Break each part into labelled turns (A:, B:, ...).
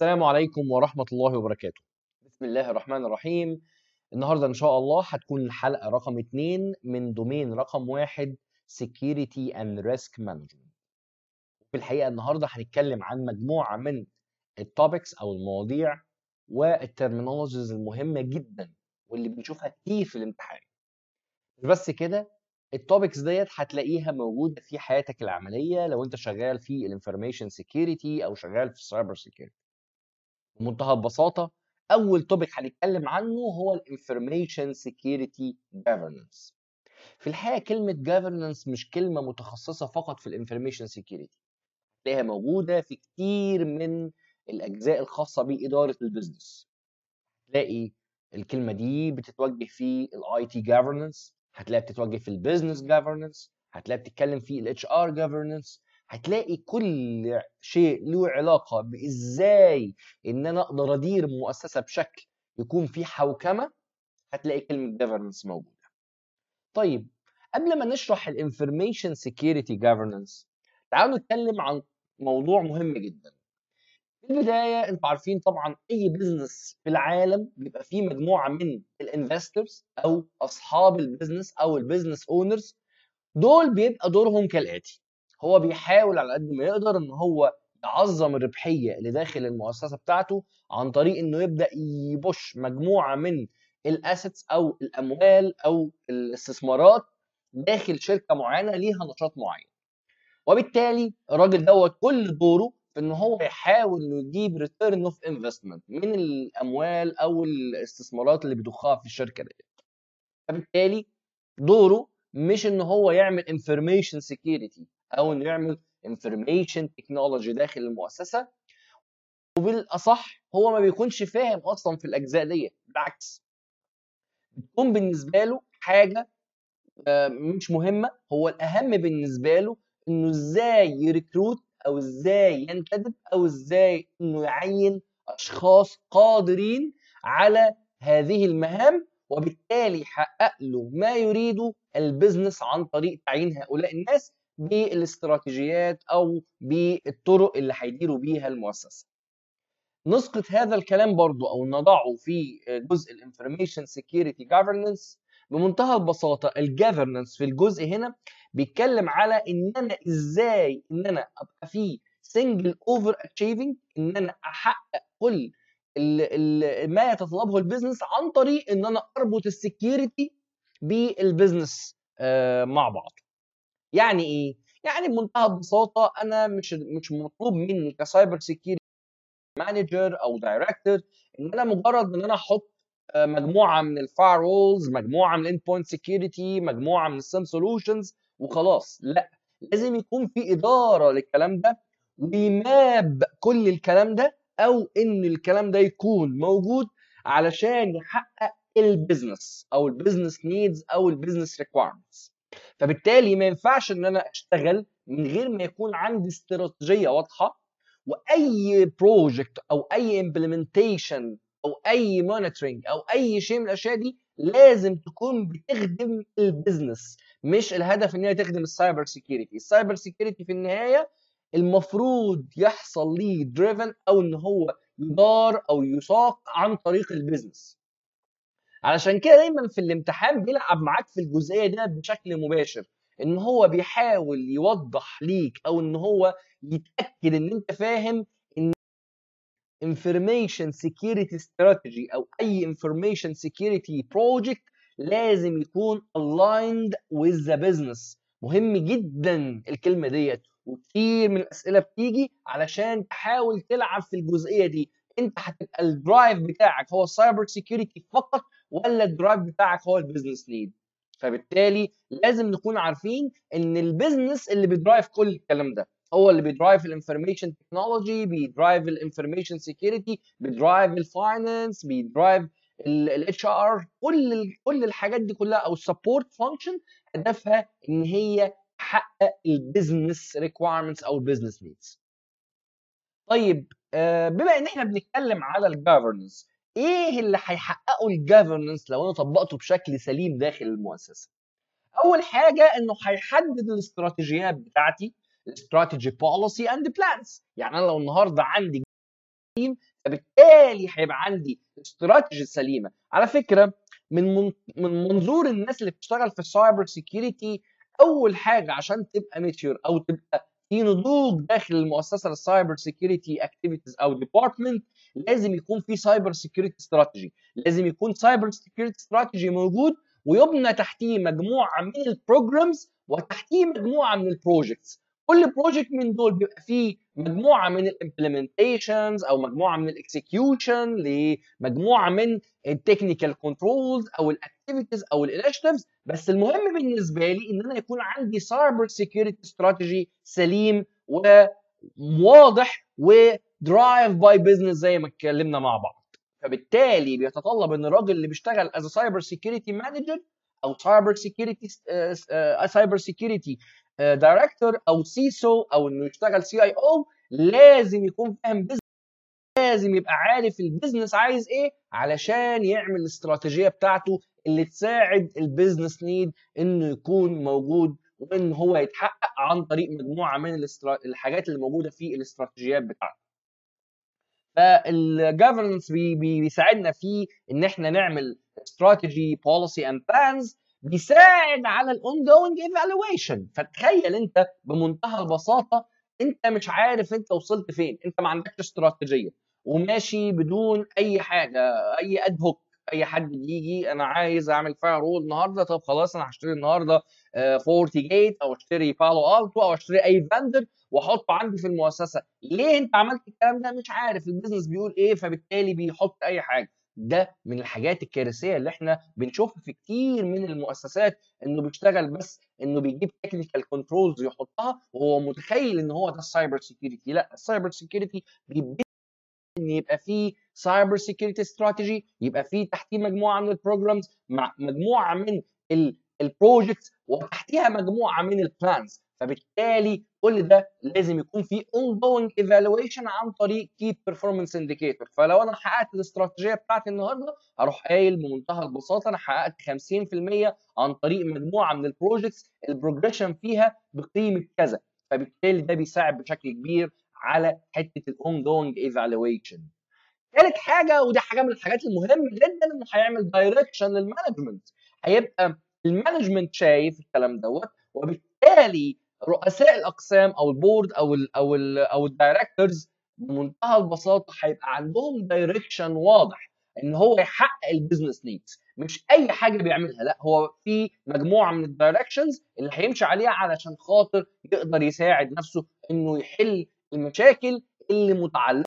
A: السلام عليكم ورحمة الله وبركاته. بسم الله الرحمن الرحيم. النهارده إن شاء الله هتكون الحلقة رقم 2 من دومين رقم 1 Security and Risk Management. في الحقيقة النهارده هنتكلم عن مجموعة من التوبكس أو المواضيع والترمينولوجيز المهمة جدا واللي بنشوفها كتير في الامتحان. مش بس كده التوبكس ديت هتلاقيها موجودة في حياتك العملية لو أنت شغال في الانفورميشن سيكيورتي أو شغال في السايبر سيكيورتي. بمنتهى البساطة أول توبيك هنتكلم عنه هو الانفورميشن سيكيورتي جوفرنس في الحقيقة كلمة جوفرنس مش كلمة متخصصة فقط في الانفورميشن سيكيورتي هتلاقيها موجودة في كتير من الأجزاء الخاصة بإدارة البيزنس هتلاقي الكلمة دي بتتوجه في الاي تي جوفرنس هتلاقيها بتتوجه في البيزنس جوفرنس هتلاقيها بتتكلم في الاتش ار جوفرنس هتلاقي كل شيء له علاقة بإزاي إن أنا أقدر أدير مؤسسة بشكل يكون فيه حوكمة هتلاقي كلمة governance موجودة. طيب قبل ما نشرح الانفورميشن سيكيورتي governance تعالوا نتكلم عن موضوع مهم جدا. في البداية انتوا عارفين طبعا أي بزنس في العالم بيبقى فيه مجموعة من الانفسترز أو أصحاب البزنس أو البزنس اونرز دول بيبقى دورهم كالآتي هو بيحاول على قد ما يقدر ان هو يعظم الربحيه اللي داخل المؤسسه بتاعته عن طريق انه يبدا يبش مجموعه من الاسيتس او الاموال او الاستثمارات داخل شركه معينه ليها نشاط معين وبالتالي الراجل دوت كل دوره في ان هو يحاول انه يجيب ريتيرن اوف انفستمنت من الاموال او الاستثمارات اللي بيضخها في الشركه دي فبالتالي دوره مش ان هو يعمل انفورميشن سيكيورتي او انه يعمل انفورميشن تكنولوجي داخل المؤسسه وبالاصح هو ما بيكونش فاهم اصلا في الاجزاء دي بالعكس بتكون بالنسبه له حاجه مش مهمه هو الاهم بالنسبه له انه ازاي يريكروت او ازاي ينتدب او ازاي انه يعين اشخاص قادرين على هذه المهام وبالتالي يحقق له ما يريده البزنس عن طريق تعيين هؤلاء الناس بالاستراتيجيات او بالطرق اللي هيديروا بيها المؤسسه. نسقط هذا الكلام برضو او نضعه في جزء الانفورميشن سيكيورتي جوفرنس بمنتهى البساطه الجوفرنس في الجزء هنا بيتكلم على ان انا ازاي ان انا ابقى في سنجل اوفر اتشيفنج ان انا احقق كل ما يتطلبه البيزنس عن طريق ان انا اربط السكيورتي بالبيزنس مع بعض. يعني ايه؟ يعني بمنتهى البساطه انا مش مش مطلوب مني كسايبر سيكيورتي مانجر او دايركتور ان انا مجرد ان انا احط مجموعه من الفايرولز مجموعه من الاند بوينت سيكيورتي مجموعه من السم سولوشنز وخلاص لا لازم يكون في اداره للكلام ده ويماب كل الكلام ده او ان الكلام ده يكون موجود علشان يحقق البيزنس او البيزنس نيدز او البيزنس ريكويرمنتس فبالتالي ما ينفعش ان انا اشتغل من غير ما يكون عندي استراتيجيه واضحه واي بروجكت او اي امبلمنتيشن او اي مونيتورنج او اي شيء من الاشياء دي لازم تكون بتخدم البيزنس مش الهدف ان هي تخدم السايبر سيكيورتي السايبر سيكيورتي في النهايه المفروض يحصل ليه دريفن او ان هو يدار او يساق عن طريق البيزنس علشان كده دايما في الامتحان بيلعب معاك في الجزئيه دي بشكل مباشر ان هو بيحاول يوضح ليك او ان هو يتاكد ان انت فاهم ان information security strategy او اي information security project لازم يكون aligned with the business مهم جدا الكلمه ديت وكتير من الاسئله بتيجي علشان تحاول تلعب في الجزئيه دي انت هتبقى الدرايف بتاعك هو السايبر سيكيورتي فقط ولا الدرايف بتاعك هو البيزنس نيد فبالتالي لازم نكون عارفين ان البيزنس اللي بيدرايف كل الكلام ده هو اللي بيدرايف الانفورميشن تكنولوجي بيدرايف الانفورميشن سيكيورتي بيدرايف الفاينانس بيدرايف الاتش ار كل كل الحاجات دي كلها او السبورت فانكشن هدفها ان هي تحقق البيزنس ريكويرمنتس او البيزنس نيدز طيب بما ان احنا بنتكلم على الجفرنس ايه اللي هيحققه الجفرنس لو انا طبقته بشكل سليم داخل المؤسسه اول حاجه انه هيحدد الاستراتيجيات بتاعتي استراتيجي بوليسي اند بلانز يعني انا لو النهارده عندي فبالتالي هيبقى عندي استراتيجي سليمه على فكره من من منظور الناس اللي بتشتغل في السايبر سيكيورتي اول حاجه عشان تبقى ميتشور او تبقى في نضوج داخل المؤسسه للسايبر سيكيورتي اكتيفيتيز او ديبارتمنت لازم يكون في سايبر سيكيورتي استراتيجي لازم يكون سايبر سيكيورتي استراتيجي موجود ويبنى تحتيه مجموعه من البروجرامز وتحتيه مجموعه من البروجكتس كل بروجكت من دول بيبقى فيه مجموعه من الامبلمنتيشنز او مجموعه من الاكسكيوشن لمجموعه من التكنيكال كنترولز او الاكتيفيتيز او الانشيتيفز بس المهم بالنسبه لي ان انا يكون عندي سايبر سيكيورتي استراتيجي سليم وواضح ودرايف باي بزنس زي ما اتكلمنا مع بعض فبالتالي بيتطلب ان الراجل اللي بيشتغل از سايبر سيكيورتي مانجر او سايبر سيكيورتي سايبر سيكيورتي دايركتور او سيسو او انه يشتغل سي اي او لازم يكون فاهم بزنس لازم يبقى عارف البيزنس عايز ايه علشان يعمل الاستراتيجيه بتاعته اللي تساعد البيزنس نيد انه يكون موجود وان هو يتحقق عن طريق مجموعه من الاسترا... الحاجات اللي موجوده في الاستراتيجيات بتاعته. فالجفرنس بي بيساعدنا في ان احنا نعمل استراتيجي بوليسي اند بلانز بيساعد على الاون جوينج ايفالويشن فتخيل انت بمنتهى البساطه انت مش عارف انت وصلت فين انت ما عندكش استراتيجيه وماشي بدون اي حاجه اي اد هوك اي حد يجي انا عايز اعمل فاير رول النهارده طب خلاص انا هشتري النهارده فورتي جيت او اشتري بالو التو او اشتري اي فاندر واحطه عندي في المؤسسه ليه انت عملت الكلام ده مش عارف البيزنس بيقول ايه فبالتالي بيحط اي حاجه ده من الحاجات الكارثيه اللي احنا بنشوفها في كتير من المؤسسات انه بيشتغل بس انه بيجيب تكنيكال كنترولز يحطها وهو متخيل ان هو ده السايبر سيكيورتي لا السايبر سيكيورتي بيبقى ان يبقى فيه سايبر سيكيورتي استراتيجي يبقى فيه تحتيه مجموعه من البروجرامز مع مجموعه من البروجكتس وتحتيها مجموعه من البلانز فبالتالي كل ده لازم يكون في ongoing evaluation عن طريق key performance indicator فلو انا حققت الاستراتيجيه بتاعتي النهارده هروح قايل بمنتهى البساطه انا حققت 50% عن طريق مجموعه من البروجكتس البروجريشن فيها بقيمه كذا فبالتالي ده بيساعد بشكل كبير على حته الاون جوينج ايفالويشن ثالث حاجه ودي حاجه من الحاجات المهمه جدا انه هيعمل دايركشن للمانجمنت هيبقى المانجمنت شايف الكلام دوت وبالتالي رؤساء الاقسام او البورد او ال او ال او الدايركتورز بمنتهى البساطه هيبقى عندهم دايركشن واضح ان هو يحقق البيزنس نيدز مش اي حاجه بيعملها لا هو في مجموعه من الدايركشنز اللي هيمشي عليها علشان خاطر يقدر يساعد نفسه انه يحل المشاكل اللي متعلقه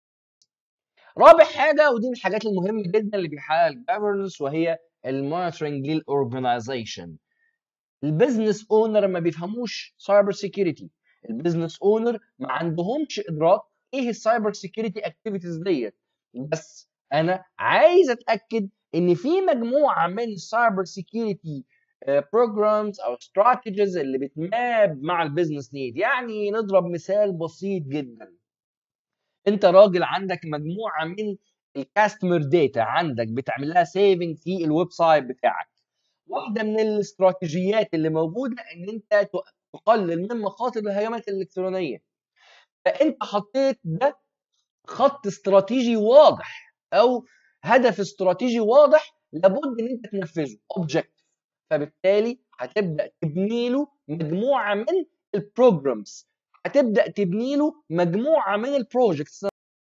A: رابع حاجه ودي من الحاجات المهمه جدا اللي بيحققها الجفرنس وهي المونيتورنج للاورجنايزيشن البيزنس اونر ما بيفهموش سايبر سيكيورتي البيزنس اونر ما عندهمش ادراك ايه السايبر سيكيورتي اكتيفيتيز ديت بس انا عايز اتاكد ان في مجموعه من السايبر سيكيورتي بروجرامز او استراتيجيز اللي بتماب مع البيزنس نيد يعني نضرب مثال بسيط جدا انت راجل عندك مجموعه من الكاستمر داتا عندك بتعمل لها سيفنج في الويب سايت بتاعك واحده من الاستراتيجيات اللي موجوده ان انت تقلل من مخاطر الهجمات الالكترونيه فانت حطيت ده خط استراتيجي واضح او هدف استراتيجي واضح لابد ان انت تنفذه اوبجكت فبالتالي هتبدا تبني له مجموعه من البروجرامز هتبدا تبني له مجموعه من البروجكتس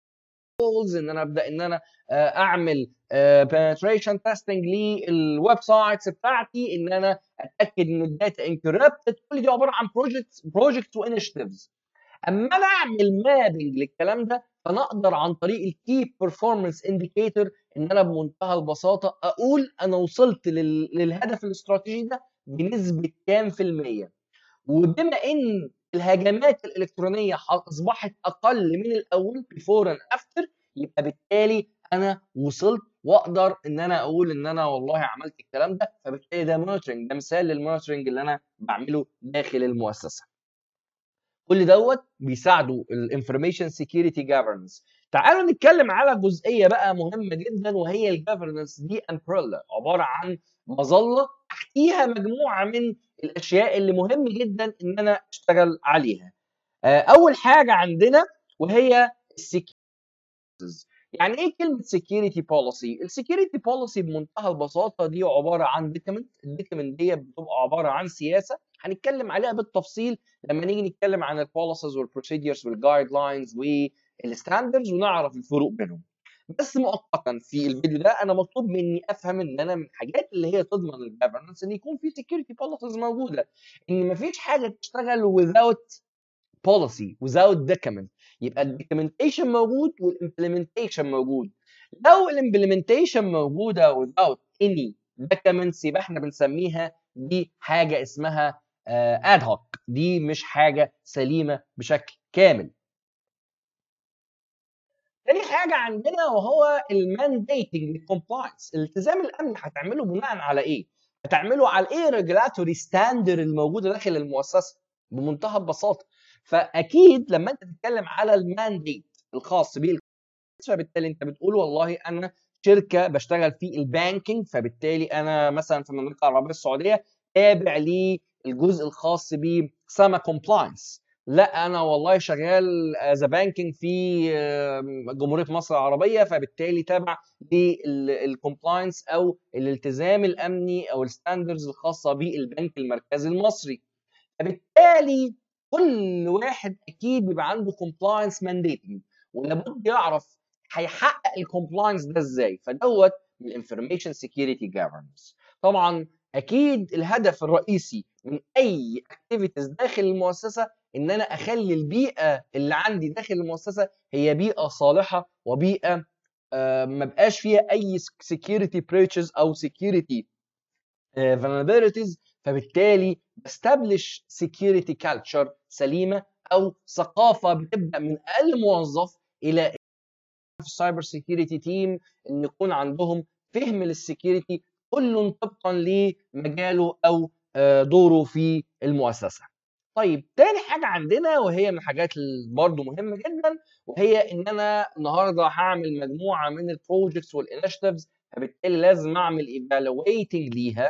A: ان انا ابدا ان انا اعمل penetration testing للويب سايتس بتاعتي ان انا اتاكد ان الداتا انكربتد كل دي عباره عن بروجكتس بروجكتس وانشيتيفز اما انا اعمل مابنج للكلام ده فانا اقدر عن طريق الكي بيرفورمانس انديكيتور ان انا بمنتهى البساطه اقول انا وصلت لل... للهدف الاستراتيجي ده بنسبه كام في الميه وبما ان الهجمات الالكترونيه اصبحت اقل من الاول بيفور اند افتر يبقى بالتالي انا وصلت واقدر ان انا اقول ان انا والله عملت الكلام ده فبالتالي ده مونيتورنج ده مثال للمونيتورنج اللي انا بعمله داخل المؤسسه كل دوت بيساعدوا الانفورميشن سيكيورتي جافرنس تعالوا نتكلم على جزئيه بقى مهمه جدا وهي الجافرنس دي امبريلا عباره عن مظله تحتيها مجموعه من الاشياء اللي مهم جدا ان انا اشتغل عليها اول حاجه عندنا وهي السكيورتي يعني ايه كلمه security policy السكيورتي بوليسي بمنتهى البساطه دي عباره عن دوكيمنت الدوكيمنت دي بتبقى عباره عن سياسه هنتكلم عليها بالتفصيل لما نيجي نتكلم عن البوليسيز والبروسيدرز والجايد لاينز والستاندردز ونعرف الفروق بينهم بس مؤقتا في الفيديو ده انا مطلوب مني افهم ان انا من الحاجات اللي هي تضمن الجفرنس ان يكون في سكيورتي بوليسيز موجوده ان مفيش حاجه تشتغل without policy without document يبقى الدوكيومنتيشن موجود والامبلمنتيشن موجود لو الامبلمنتيشن موجوده without any documents يبقى احنا بنسميها دي حاجه اسمها اد هوك دي مش حاجه سليمه بشكل كامل تاني حاجه عندنا وهو المانديتنج الكومبلاينس الالتزام الامني هتعمله بناء على ايه؟ هتعمله على ايه ريجولاتوري ستاندر الموجوده داخل المؤسسه بمنتهى البساطه فاكيد لما انت تتكلم على المانديت الخاص بيه فبالتالي انت بتقول والله انا شركه بشتغل في البانكينج فبالتالي انا مثلا في المملكه العربيه السعوديه تابع للجزء الخاص بسما كومبلاينس لا انا والله شغال از بانكينج في جمهوريه مصر العربيه فبالتالي تابع للكومبلاينس او الالتزام الامني او الستاندرز الخاصه بالبنك المركزي المصري فبالتالي كل واحد اكيد بيبقى عنده كومبلاينس مانديتنج ولابد يعرف هيحقق الكومبلاينس ده ازاي فدوت من الانفورميشن سكيورتي جفرنس طبعا اكيد الهدف الرئيسي من اي اكتيفيتيز داخل المؤسسه ان انا اخلي البيئه اللي عندي داخل المؤسسه هي بيئه صالحه وبيئه آه ما بقاش فيها اي سكيورتي بريتشز او سكيورتي vulnerabilities فبالتالي بستبلش سكيورتي كالتشر سليمه او ثقافه بتبدا من اقل موظف الى في السايبر سيكيورتي تيم ان يكون عندهم فهم للسكيورتي كل طبقا لمجاله او دوره في المؤسسه. طيب تاني حاجه عندنا وهي من الحاجات برضه مهمه جدا وهي ان انا النهارده هعمل مجموعه من البروجكتس والانشيتيفز فبالتالي لازم اعمل ايفالويتنج ليها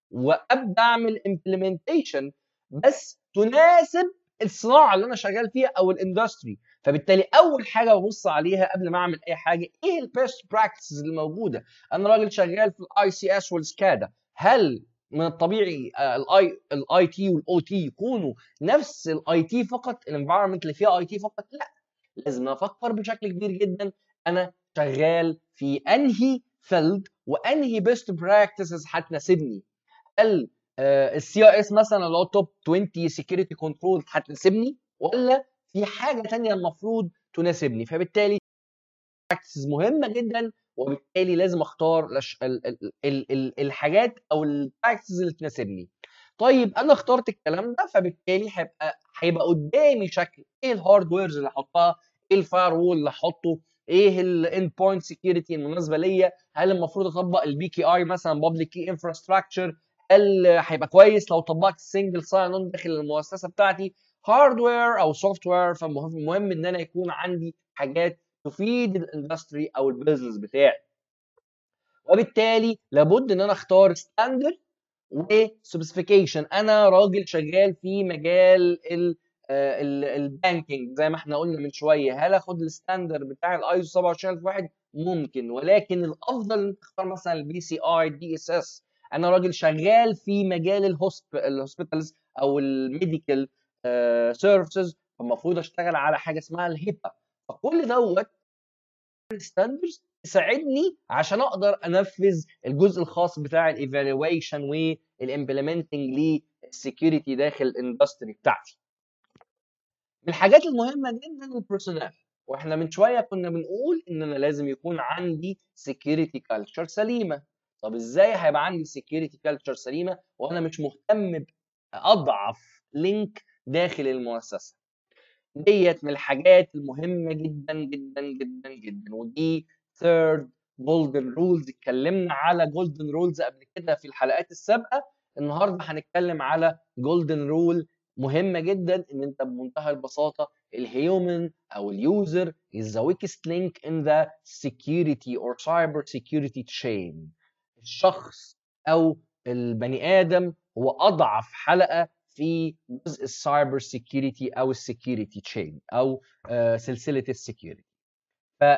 A: وابدا اعمل امبلمنتيشن بس تناسب الصناعه اللي انا شغال فيها او الاندستري فبالتالي اول حاجه ببص عليها قبل ما اعمل اي حاجه ايه البيست براكتسز الموجوده انا راجل شغال في الاي سي اس والسكادا هل من الطبيعي الاي الاي تي والاو تي يكونوا نفس الاي تي فقط الانفايرمنت اللي فيها اي تي فقط لا لازم افكر بشكل كبير جدا انا شغال في انهي فيلد وانهي بيست براكتسز هتناسبني هل السي اي اس مثلا اللي هو توب 20 سكيورتي كنترول هتناسبني ولا في حاجه ثانيه المفروض تناسبني فبالتالي براكتسز مهمه جدا وبالتالي لازم اختار لش... ال... ال... ال... ال... الحاجات او البراكتسز اللي تناسبني طيب انا اخترت الكلام ده فبالتالي هيبقى هيبقى قدامي شكل ايه الهاردويرز اللي احطها ايه الفاير وول اللي احطه ايه الاند بوينت سكيورتي المناسبه ليا هل المفروض اطبق البي كي اي مثلا بابليك كي انفراستراكشر هل هيبقى كويس لو طبقت السنجل ساين اون داخل المؤسسه بتاعتي هاردوير او سوفت وير فالمهم ان انا يكون عندي حاجات تفيد الاندستري او البيزنس بتاعي وبالتالي لابد ان انا اختار ستاندرد وسبيسيفيكيشن انا راجل شغال في مجال البانكينج زي ما احنا قلنا من شويه هل اخد الستاندرد بتاع الايزو 27001 ممكن ولكن الافضل ان تختار مثلا البي سي اي دي اس اس انا راجل شغال في مجال الهوسبيتالز او الميديكال سيرفيسز فالمفروض اشتغل على حاجه اسمها الهيبا فكل دوت ستاندرز تساعدني عشان اقدر انفذ الجزء الخاص بتاع الايفالويشن والامبلمنتنج للسكيورتي داخل الاندستري بتاعتي. من الحاجات المهمه جدا البيرسونال واحنا من شويه كنا بنقول ان انا لازم يكون عندي سكيورتي كالتشر سليمه. طب ازاي هيبقى عندي سكيورتي كالتشر سليمه وانا مش مهتم باضعف لينك داخل المؤسسه؟ ديت من الحاجات المهمه جدا جدا جدا جدا ودي ثيرد جولدن رولز اتكلمنا على جولدن رولز قبل كده في الحلقات السابقه النهارده هنتكلم على جولدن رول مهمه جدا ان انت بمنتهى البساطه الهيومن او اليوزر is the weakest link in the security or cyber security chain الشخص او البني ادم هو اضعف حلقه في جزء السايبر سيكيورتي او السكيورتي تشين او سلسله السكيورتي ف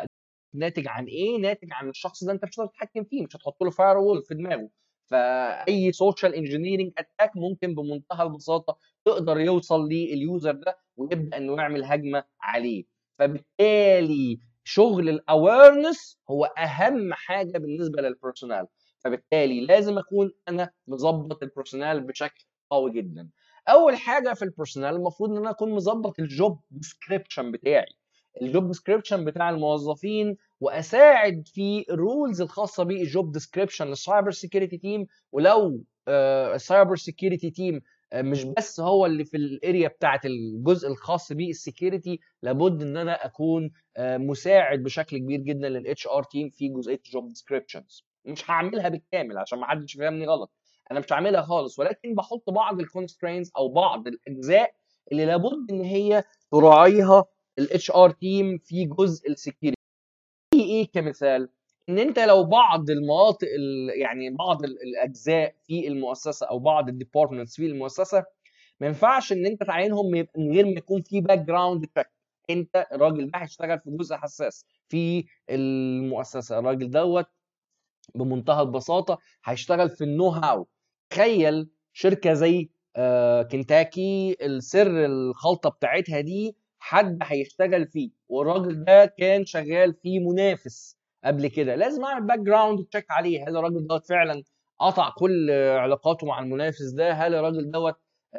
A: ناتج عن ايه ناتج عن الشخص ده انت مش هتقدر تتحكم فيه مش هتحط له فاير وول في دماغه فاي سوشيال انجينيرنج اتاك ممكن بمنتهى البساطه تقدر يوصل لليوزر ده ويبدا انه يعمل هجمه عليه فبالتالي شغل الاويرنس هو اهم حاجه بالنسبه للبيرسونال فبالتالي لازم اكون انا مظبط البيرسونال بشكل قوي جدا اول حاجه في البيرسونال المفروض ان انا اكون مظبط الجوب ديسكريبشن بتاعي الجوب ديسكريبشن بتاع الموظفين واساعد في الرولز الخاصه بالجوب ديسكريبشن للسايبر سيكيورتي تيم ولو السايبر سيكيورتي تيم مش بس هو اللي في الاريا بتاعت الجزء الخاص بالسكيورتي لابد ان انا اكون مساعد بشكل كبير جدا للاتش ار تيم في جزئيه الجوب ديسكريبشنز مش هعملها بالكامل عشان ما حدش يفهمني غلط انا مش هعملها خالص ولكن بحط بعض الكونسترينز او بعض الاجزاء اللي لابد ان هي تراعيها الاتش ار تيم في جزء السكيورتي ايه كمثال ان انت لو بعض المناطق يعني بعض الاجزاء في المؤسسه او بعض الديبارتمنتس في المؤسسه ما ينفعش ان انت تعينهم من غير ما يكون في باك جراوند تشيك انت الراجل ده هيشتغل في جزء حساس في المؤسسه الراجل دوت بمنتهى البساطه هيشتغل في النو هاو تخيل شركه زي كنتاكي السر الخلطه بتاعتها دي حد هيشتغل فيه والراجل ده كان شغال في منافس قبل كده لازم اعمل باك جراوند تشيك عليه هل الراجل دوت فعلا قطع كل علاقاته مع المنافس ده هل الراجل دوت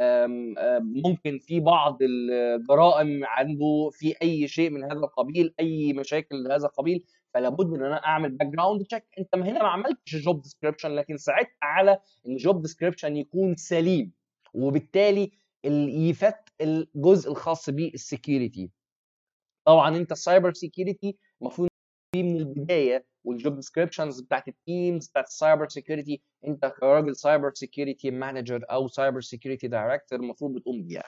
A: ممكن في بعض الجرائم عنده في اي شيء من هذا القبيل اي مشاكل من هذا القبيل فلا بد ان انا اعمل باك جراوند تشيك انت هنا ما عملتش جوب ديسكريبشن لكن ساعدت على ان الجوب ديسكريبشن يكون سليم وبالتالي يفت الجزء الخاص بالسكيورتي طبعا انت السايبر سيكيورتي المفروض من البدايه والجوب ديسكريبشنز بتاعت التيمز بتاعت السايبر سيكيورتي انت كراجل سايبر سيكيورتي مانجر او سايبر سيكيورتي دايركتور المفروض بتقوم بيها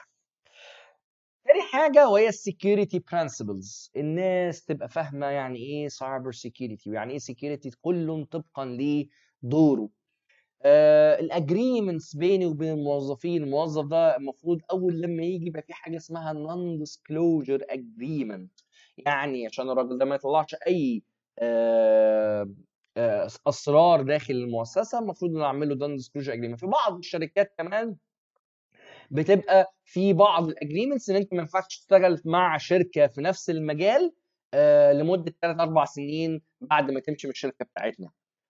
A: تاني حاجة وهي السكيورتي برنسبلز الناس تبقى فاهمة يعني ايه سايبر سيكيورتي ويعني ايه سيكيورتي كل طبقا لدوره آه الاجريمنتس بيني وبين الموظفين الموظف ده المفروض اول لما يجي يبقى في حاجه اسمها نون ديسكلوجر اجريمنت يعني عشان الراجل ده ما يطلعش اي آه آه اسرار داخل المؤسسه المفروض ان اعمل له نون ديسكلوجر اجريمنت في بعض الشركات كمان بتبقى في بعض الاجريمنتس ان انت ما ينفعش تشتغل مع شركه في نفس المجال آه لمده 3 4 سنين بعد ما تمشي من الشركه بتاعتنا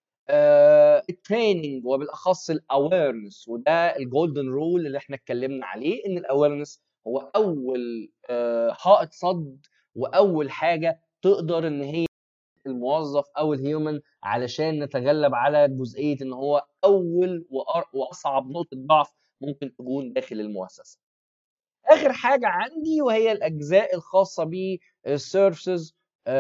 A: التريننج وبالاخص الاويرنس وده الجولدن رول اللي احنا اتكلمنا عليه ان الاويرنس هو اول حائط صد واول حاجه تقدر ان هي الموظف او الهيومن علشان نتغلب على جزئيه ان هو اول واصعب نقطه ضعف ممكن تكون داخل المؤسسه. اخر حاجه عندي وهي الاجزاء الخاصه بالسيرفيسز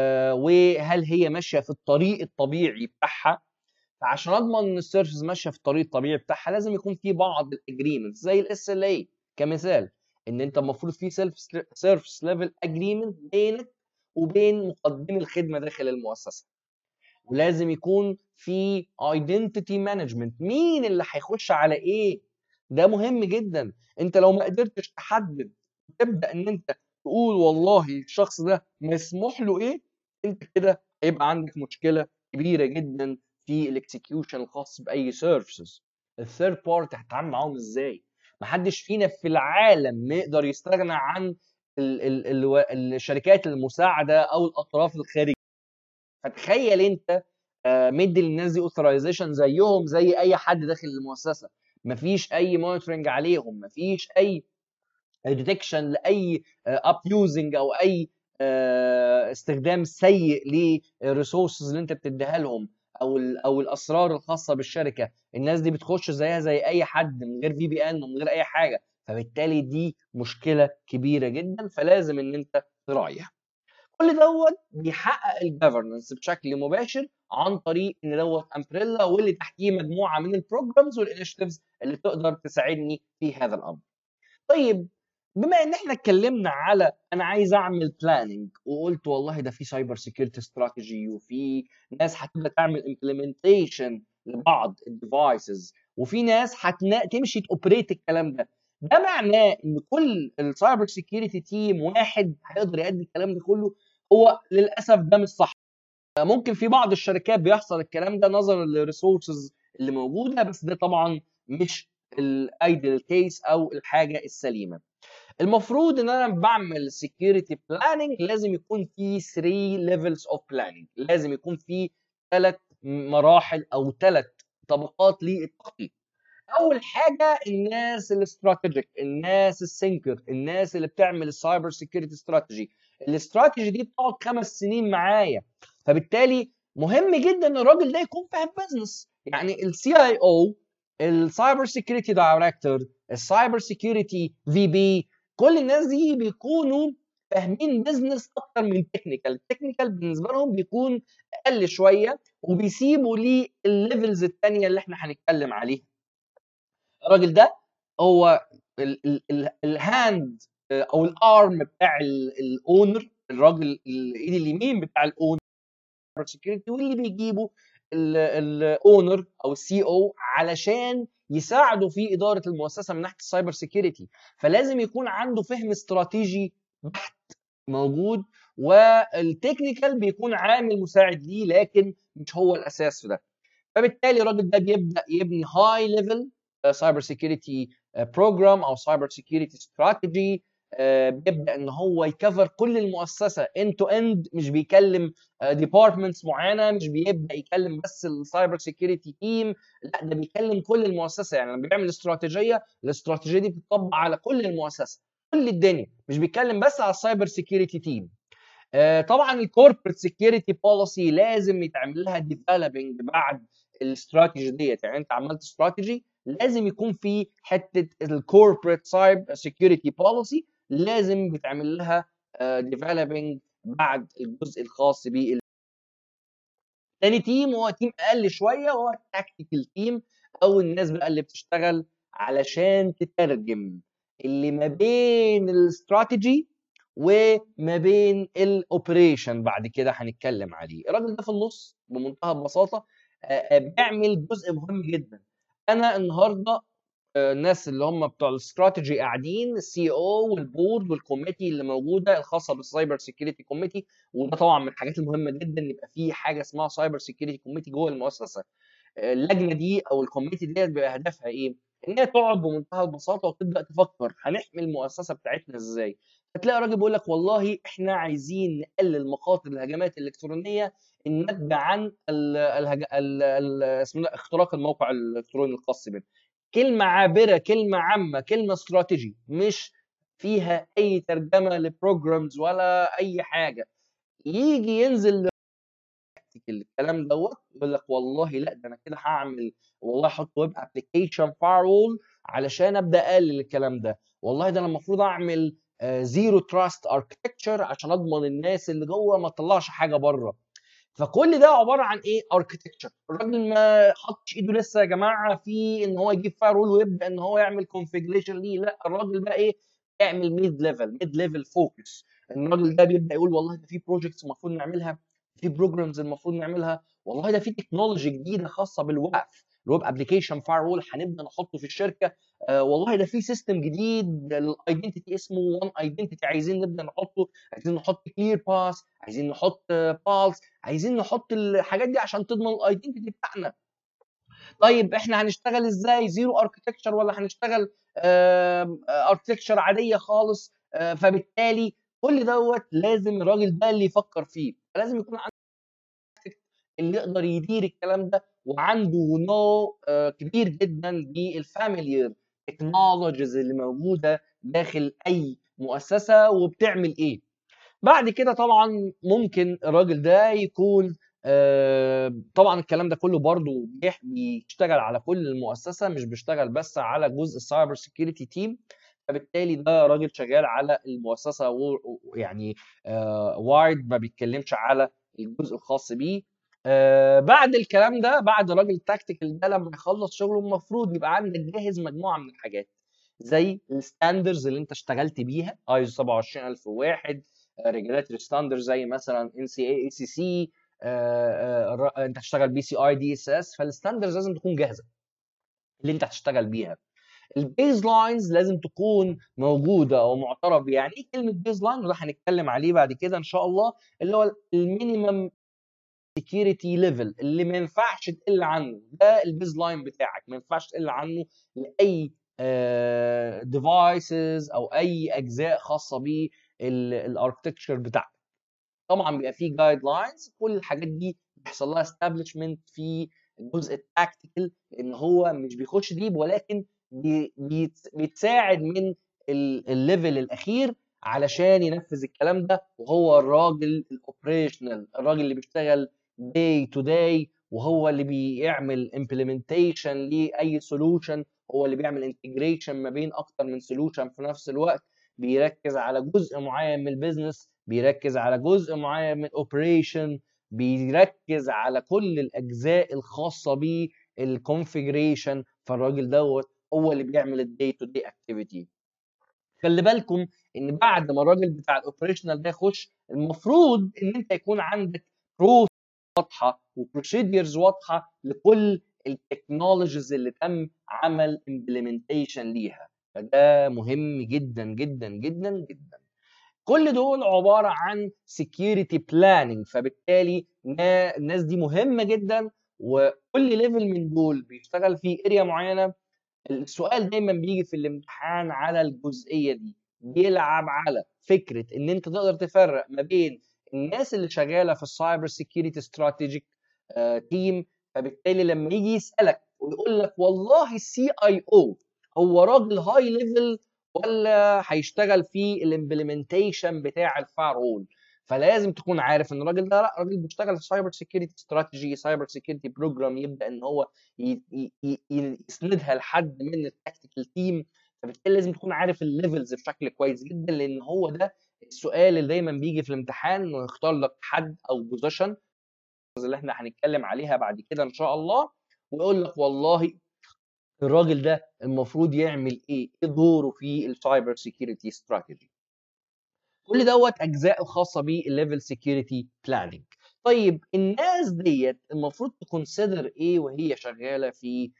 A: وهل هي ماشيه في الطريق الطبيعي بتاعها فعشان اضمن ان السيرفيس ماشيه في الطريق الطبيعي بتاعها لازم يكون في بعض الاجريمنت زي الاس ال اي كمثال ان انت المفروض في سيرفيس ليفل اجريمنت بينك وبين مقدمي الخدمه داخل المؤسسه ولازم يكون في ايدنتيتي مانجمنت مين اللي هيخش على ايه ده مهم جدا انت لو ما قدرتش تحدد تبدا ان انت تقول والله الشخص ده مسموح له ايه انت كده هيبقى عندك مشكله كبيره جدا في الاكسكيوشن الخاص باي سيرفيسز الثيرد بارتي هتتعامل معاهم ازاي محدش فينا في العالم يقدر يستغنى عن ال ال ال الشركات المساعده او الاطراف الخارجيه فتخيل انت مدي للناس دي اوثرايزيشن زيهم زي اي حد داخل المؤسسه مفيش اي مونيتورنج عليهم مفيش اي ديتكشن لاي اب يوزنج او اي استخدام سيء للريسورسز اللي انت بتديها لهم او او الاسرار الخاصه بالشركه الناس دي بتخش زيها زي اي حد من غير في بي ان ومن غير اي حاجه فبالتالي دي مشكله كبيره جدا فلازم ان انت تراعيها كل دوت بيحقق الجفرنس بشكل مباشر عن طريق ان دوت امبريلا واللي تحتيه مجموعه من البروجرامز والانشيتيفز اللي تقدر تساعدني في هذا الامر. طيب بما ان احنا اتكلمنا على انا عايز اعمل بلاننج وقلت والله ده في سايبر سيكيورتي استراتيجي وفي ناس هتبدا تعمل امبلمنتيشن لبعض الديفايسز وفي ناس هتنا تمشي توبريت الكلام ده ده معناه ان كل السايبر سيكيورتي تيم واحد هيقدر يأدي الكلام ده كله هو للاسف ده مش صح ممكن في بعض الشركات بيحصل الكلام ده نظرا للريسورسز اللي موجوده بس ده طبعا مش الايدل كيس او الحاجه السليمه المفروض ان انا بعمل سكيورتي بلاننج لازم يكون في 3 ليفلز اوف بلاننج لازم يكون في ثلاث مراحل او ثلاث طبقات للتخطيط اول حاجه الناس الاستراتيجيك الناس السينكر الناس اللي بتعمل السايبر سيكيورتي استراتيجي الاستراتيجي دي بتقعد خمس سنين معايا فبالتالي مهم جدا ان الراجل ده يكون فاهم بزنس يعني السي اي او السايبر سيكيورتي دايركتور السايبر سيكيورتي في بي كل الناس دي بيكونوا فاهمين بزنس اكتر من تكنيكال التكنيكال بالنسبه لهم بيكون اقل شويه وبيسيبوا لي الليفلز الثانيه اللي احنا هنتكلم عليها الراجل ده هو الهاند او الارم بتاع الاونر الراجل الايد اليمين بتاع الاونر سكيورتي واللي بيجيبه الاونر او السي او علشان يساعدوا في اداره المؤسسه من ناحيه السايبر سيكيورتي فلازم يكون عنده فهم استراتيجي بحت موجود والتكنيكال بيكون عامل مساعد ليه لكن مش هو الاساس في ده فبالتالي الراجل ده بيبدا يبني هاي ليفل سايبر سيكيورتي بروجرام او سايبر سيكيورتي استراتيجي بيبدا ان هو يكفر كل المؤسسه اند تو اند مش بيكلم ديبارتمنتس معينه مش بيبدا يكلم بس السايبر سيكيورتي تيم لا ده بيكلم كل المؤسسه يعني لما بيعمل استراتيجيه الاستراتيجيه دي بتطبق على كل المؤسسه كل الدنيا مش بيتكلم بس على السايبر سيكيورتي تيم طبعا الكوربريت سيكيورتي بوليسي لازم يتعمل لها ديفلوبينج بعد الاستراتيجي ديت يعني انت عملت استراتيجي لازم يكون في حته الكوربريت سايبر سيكيورتي بوليسي لازم بيتعمل لها ديفلوبينج بعد الجزء الخاص ب تاني تيم هو تيم اقل شويه وهو التكتيكال تيم او الناس بقى اللي بتشتغل علشان تترجم اللي ما بين الاستراتيجي وما بين الاوبريشن بعد كده هنتكلم عليه الراجل ده في النص بمنتهى البساطه بيعمل جزء مهم جدا انا النهارده الناس اللي هم بتوع الاستراتيجي قاعدين السي او والبورد والكوميتي اللي موجوده الخاصه بالسايبر سيكيورتي كوميتي وده طبعا من الحاجات المهمه جدا يبقى في حاجه اسمها سايبر سيكيورتي كوميتي جوه المؤسسه اللجنه دي او الكوميتي ديت بيبقى هدفها ايه؟ ان هي تقعد بمنتهى البساطه وتبدا تفكر هنحمي المؤسسه بتاعتنا ازاي؟ هتلاقي راجل بيقول لك والله احنا عايزين نقلل مخاطر الهجمات الالكترونيه الناتجه عن الهج... ال... ال... اسمه اختراق الموقع الالكتروني الخاص بنا. كلمه عابره، كلمه عامه، كلمه استراتيجي مش فيها اي ترجمه لبروجرامز ولا اي حاجه. يجي ينزل الكلام دوت يقول لك والله لا ده انا كده هعمل والله احط ويب ابلكيشن فايرول علشان ابدا اقلل الكلام ده والله ده انا المفروض اعمل زيرو تراست اركتكتشر عشان اضمن الناس اللي جوه ما تطلعش حاجه بره فكل ده عباره عن ايه اركتكتشر الراجل ما حطش ايده لسه يا جماعه في ان هو يجيب فايرول ويبدا ان هو يعمل كونفيجريشن ليه لا الراجل بقى ايه يعمل ميد ليفل ميد ليفل فوكس الراجل ده بيبدا يقول والله ده في بروجكتس المفروض نعملها في بروجرامز المفروض نعملها والله ده في تكنولوجي جديده خاصه بالوقف الويب ابلكيشن فايرول هنبدا نحطه في الشركه آه والله ده في سيستم جديد للايدنتيتي اسمه وان ايدنتيتي عايزين نبدا نحطه عايزين نحط كلير باس عايزين نحط بالز عايزين نحط الحاجات دي عشان تضمن الايدنتيتي بتاعنا طيب احنا هنشتغل ازاي زيرو اركتكتشر ولا هنشتغل اركتكتشر عاديه خالص آه فبالتالي كل دوت لازم الراجل ده اللي يفكر فيه لازم يكون عنده اللي يقدر يدير الكلام ده وعنده نو كبير جدا بالفاميليير تكنولوجيز اللي موجوده داخل اي مؤسسه وبتعمل ايه بعد كده طبعا ممكن الراجل ده يكون طبعا الكلام ده كله برضه بيشتغل على كل المؤسسه مش بيشتغل بس على جزء السايبر سيكيورتي تيم فبالتالي ده راجل شغال على المؤسسه يعني وايد ما بيتكلمش على الجزء الخاص بيه آه بعد الكلام ده بعد الراجل التكتيكال ده لما يخلص شغله المفروض يبقى عندك جاهز مجموعه من الحاجات زي الستاندرز اللي انت اشتغلت بيها ايزو 27001 ريجولاتوري ستاندرز زي مثلا ان سي اي اي سي سي انت هتشتغل بي سي اي دي اس اس فالستاندرز لازم تكون جاهزه اللي انت هتشتغل بيها البيز لاينز لازم تكون موجوده او معترف بيها يعني ايه كلمه بيز لاين وده هنتكلم عليه بعد كده ان شاء الله اللي هو المينيمم سكيورتي ليفل اللي ما ينفعش تقل عنه ده البيز لاين بتاعك ما ينفعش تقل عنه لاي ديفايسز او اي اجزاء خاصه بالاركتكتشر بتاعتك طبعا بيبقى فيه جايد لاينز كل الحاجات دي بيحصل لها استابلشمنت في الجزء التاكتيكال لان هو مش بيخش ديب ولكن بي بيتساعد من الليفل الاخير علشان ينفذ الكلام ده وهو الراجل الاوبريشنال الراجل اللي بيشتغل داي تو داي وهو اللي بيعمل امبلمنتيشن لاي سولوشن هو اللي بيعمل انتجريشن ما بين اكتر من سولوشن في نفس الوقت بيركز على جزء معين من البيزنس بيركز على جزء معين من الاوبريشن بيركز على كل الاجزاء الخاصه بالكونفيجريشن فالراجل دوت هو اللي بيعمل الدي تو دي اكتيفيتي خلي بالكم ان بعد ما الراجل بتاع الاوبريشنال ده يخش المفروض ان انت يكون عندك بروس واضحه وبروسيدرز واضحه لكل التكنولوجيز اللي تم عمل امبلمنتيشن ليها فده مهم جدا جدا جدا جدا كل دول عباره عن سكيورتي بلاننج فبالتالي الناس دي مهمه جدا وكل ليفل من دول بيشتغل في اريا معينه السؤال دايما بيجي في الامتحان على الجزئيه دي بيلعب على فكره ان انت تقدر تفرق ما بين الناس اللي شغاله في السايبر سيكيورتي استراتيجيك تيم فبالتالي لما يجي يسالك ويقول لك والله السي اي او هو راجل هاي ليفل ولا هيشتغل في الامبلمنتيشن بتاع الفاير فلازم تكون عارف ان الراجل ده لا راجل بيشتغل في سايبر سيكيورتي استراتيجي سايبر سيكيورتي بروجرام يبدا ان هو يسندها لحد من التكتيكال تيم فبالتالي لازم تكون عارف الليفلز بشكل كويس جدا لان هو ده السؤال اللي دايما بيجي في الامتحان انه يختار لك حد او بوزيشن اللي احنا هنتكلم عليها بعد كده ان شاء الله ويقول لك والله الراجل ده المفروض يعمل ايه؟ ايه دوره في السايبر سيكيورتي استراتيجي؟ كل دوت اجزاء خاصه بالليفل سيكيورتي بلاننج. طيب الناس ديت المفروض تكونسيدر ايه وهي شغاله في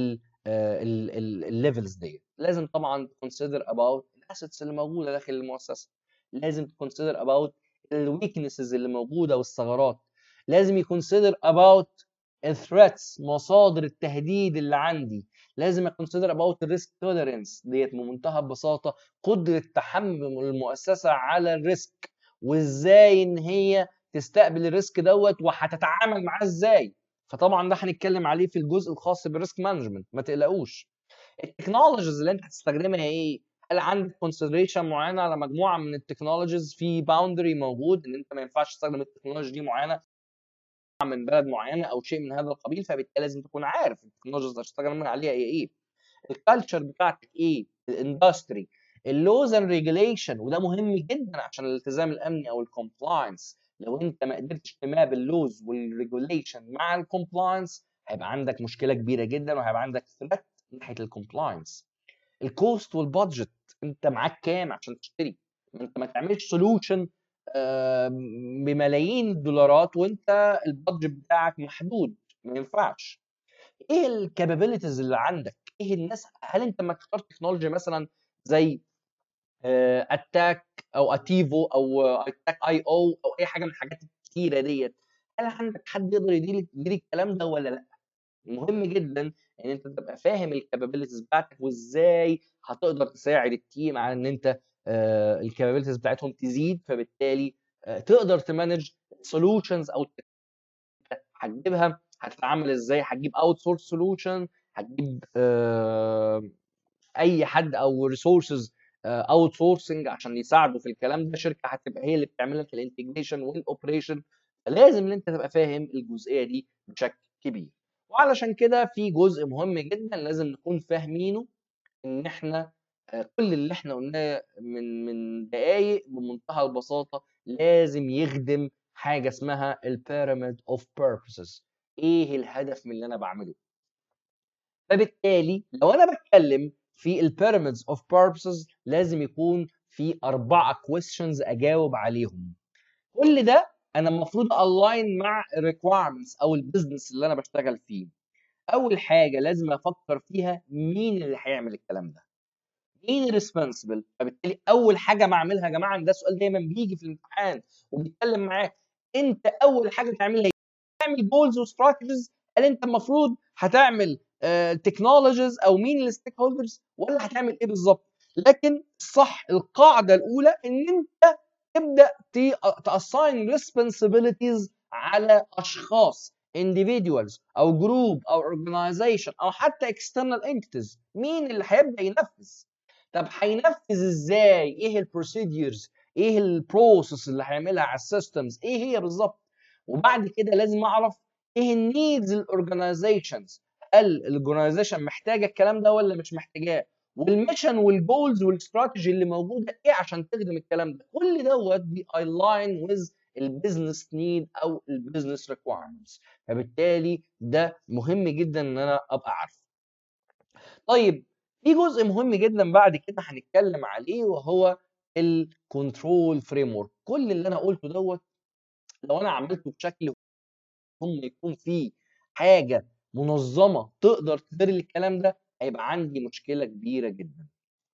A: الليفلز ديت؟ لازم طبعا تكونسيدر اباوت الاسيتس اللي موجوده داخل المؤسسه. لازم تكونسيدر اباوت الويكنسز اللي موجوده والثغرات. لازم يكونسيدر اباوت الثريتس مصادر التهديد اللي عندي لازم اكونسيدر اباوت الريسك توليرنس ديت بمنتهى البساطه قدره تحمل المؤسسه على الريسك وازاي ان هي تستقبل الريسك دوت وهتتعامل معاه ازاي فطبعا ده هنتكلم عليه في الجزء الخاص بالريسك مانجمنت ما تقلقوش التكنولوجيز اللي انت هتستخدمها ايه هل عندك كونسيدريشن معينه على مجموعه من التكنولوجيز في باوندري موجود ان انت ما ينفعش تستخدم التكنولوجي دي معينه من بلد معينه او شيء من هذا القبيل فبالتالي لازم تكون عارف التكنولوجيز اللي هتشتغل عليها ايه ايه الكالتشر بتاعتك ايه الاندستري اللوز اند ريجوليشن وده مهم جدا عشان الالتزام الامني او الكومبلاينس لو انت ما قدرتش تماب اللوز والريجوليشن مع الكومبلاينس هيبقى عندك مشكله كبيره جدا وهيبقى عندك ثريت ناحيه الكومبلاينس الكوست والبادجت انت معاك كام عشان تشتري انت ما تعملش سولوشن بملايين الدولارات وانت البادجت بتاعك محدود ما ينفعش ايه الكابابيلتيز اللي عندك ايه الناس هل انت لما تختار تكنولوجيا مثلا زي اتاك او اتيفو او اتاك اي او او اي حاجه من الحاجات الكتيره ديت هل عندك حد يقدر يدير يدير الكلام ده ولا لا مهم جدا ان انت تبقى فاهم الكابابيلتيز بتاعتك وازاي هتقدر تساعد التيم على ان انت الكابابيلتيز بتاعتهم تزيد فبالتالي تقدر تمانج سولوشنز او هتجيبها هتتعامل ازاي هتجيب اوت سورس سولوشن هتجيب اي حد او ريسورسز اوت سورسنج عشان يساعدوا في الكلام ده شركه هتبقى هي اللي بتعمل لك الانتجريشن والاوبريشن فلازم ان انت تبقى فاهم الجزئيه دي بشكل كبير وعلشان كده في جزء مهم جدا لازم نكون فاهمينه ان احنا كل اللي احنا قلناه من من دقائق بمنتهى البساطه لازم يخدم حاجه اسمها البيراميد اوف بيربسز ايه الهدف من اللي انا بعمله فبالتالي لو انا بتكلم في البيراميدز اوف بيربسز لازم يكون في اربعه كويستشنز اجاوب عليهم كل ده انا المفروض الاين مع الريكوايرمنتس او البيزنس اللي انا بشتغل فيه اول حاجه لازم افكر فيها مين اللي هيعمل الكلام ده مين ريسبونسبل فبالتالي اول حاجه بعملها يا جماعه ده سؤال دايما بيجي في الامتحان وبيتكلم معاك انت اول حاجه تعملها تعمل جولز واستراتيجيز هل انت المفروض هتعمل تكنولوجيز او مين الستيك هولدرز ولا هتعمل ايه بالظبط لكن الصح القاعده الاولى ان انت تبدا تاساين responsibilities على اشخاص individuals او جروب او organization او حتى external entities مين اللي هيبدا ينفذ طب هينفذ ازاي ايه البروسيديرز ايه البروسيس اللي هيعملها على السيستمز ايه هي بالظبط وبعد كده لازم اعرف ايه النيدز الاورجنايزيشنز هل الاورجنايزيشن محتاجه الكلام ده ولا مش محتاجاه والميشن والجولز والاستراتيجي اللي موجوده ايه عشان تخدم الكلام ده كل دوت بي الاين ويز البيزنس نيد او البيزنس ريكوايرمنتس فبالتالي ده مهم جدا ان انا ابقى عارفه طيب في جزء مهم جدا بعد كده هنتكلم عليه وهو الكنترول فريم ورك كل اللي انا قلته دوت لو انا عملته بشكل هم يكون فيه حاجه منظمه تقدر تدير الكلام ده هيبقى عندي مشكله كبيره جدا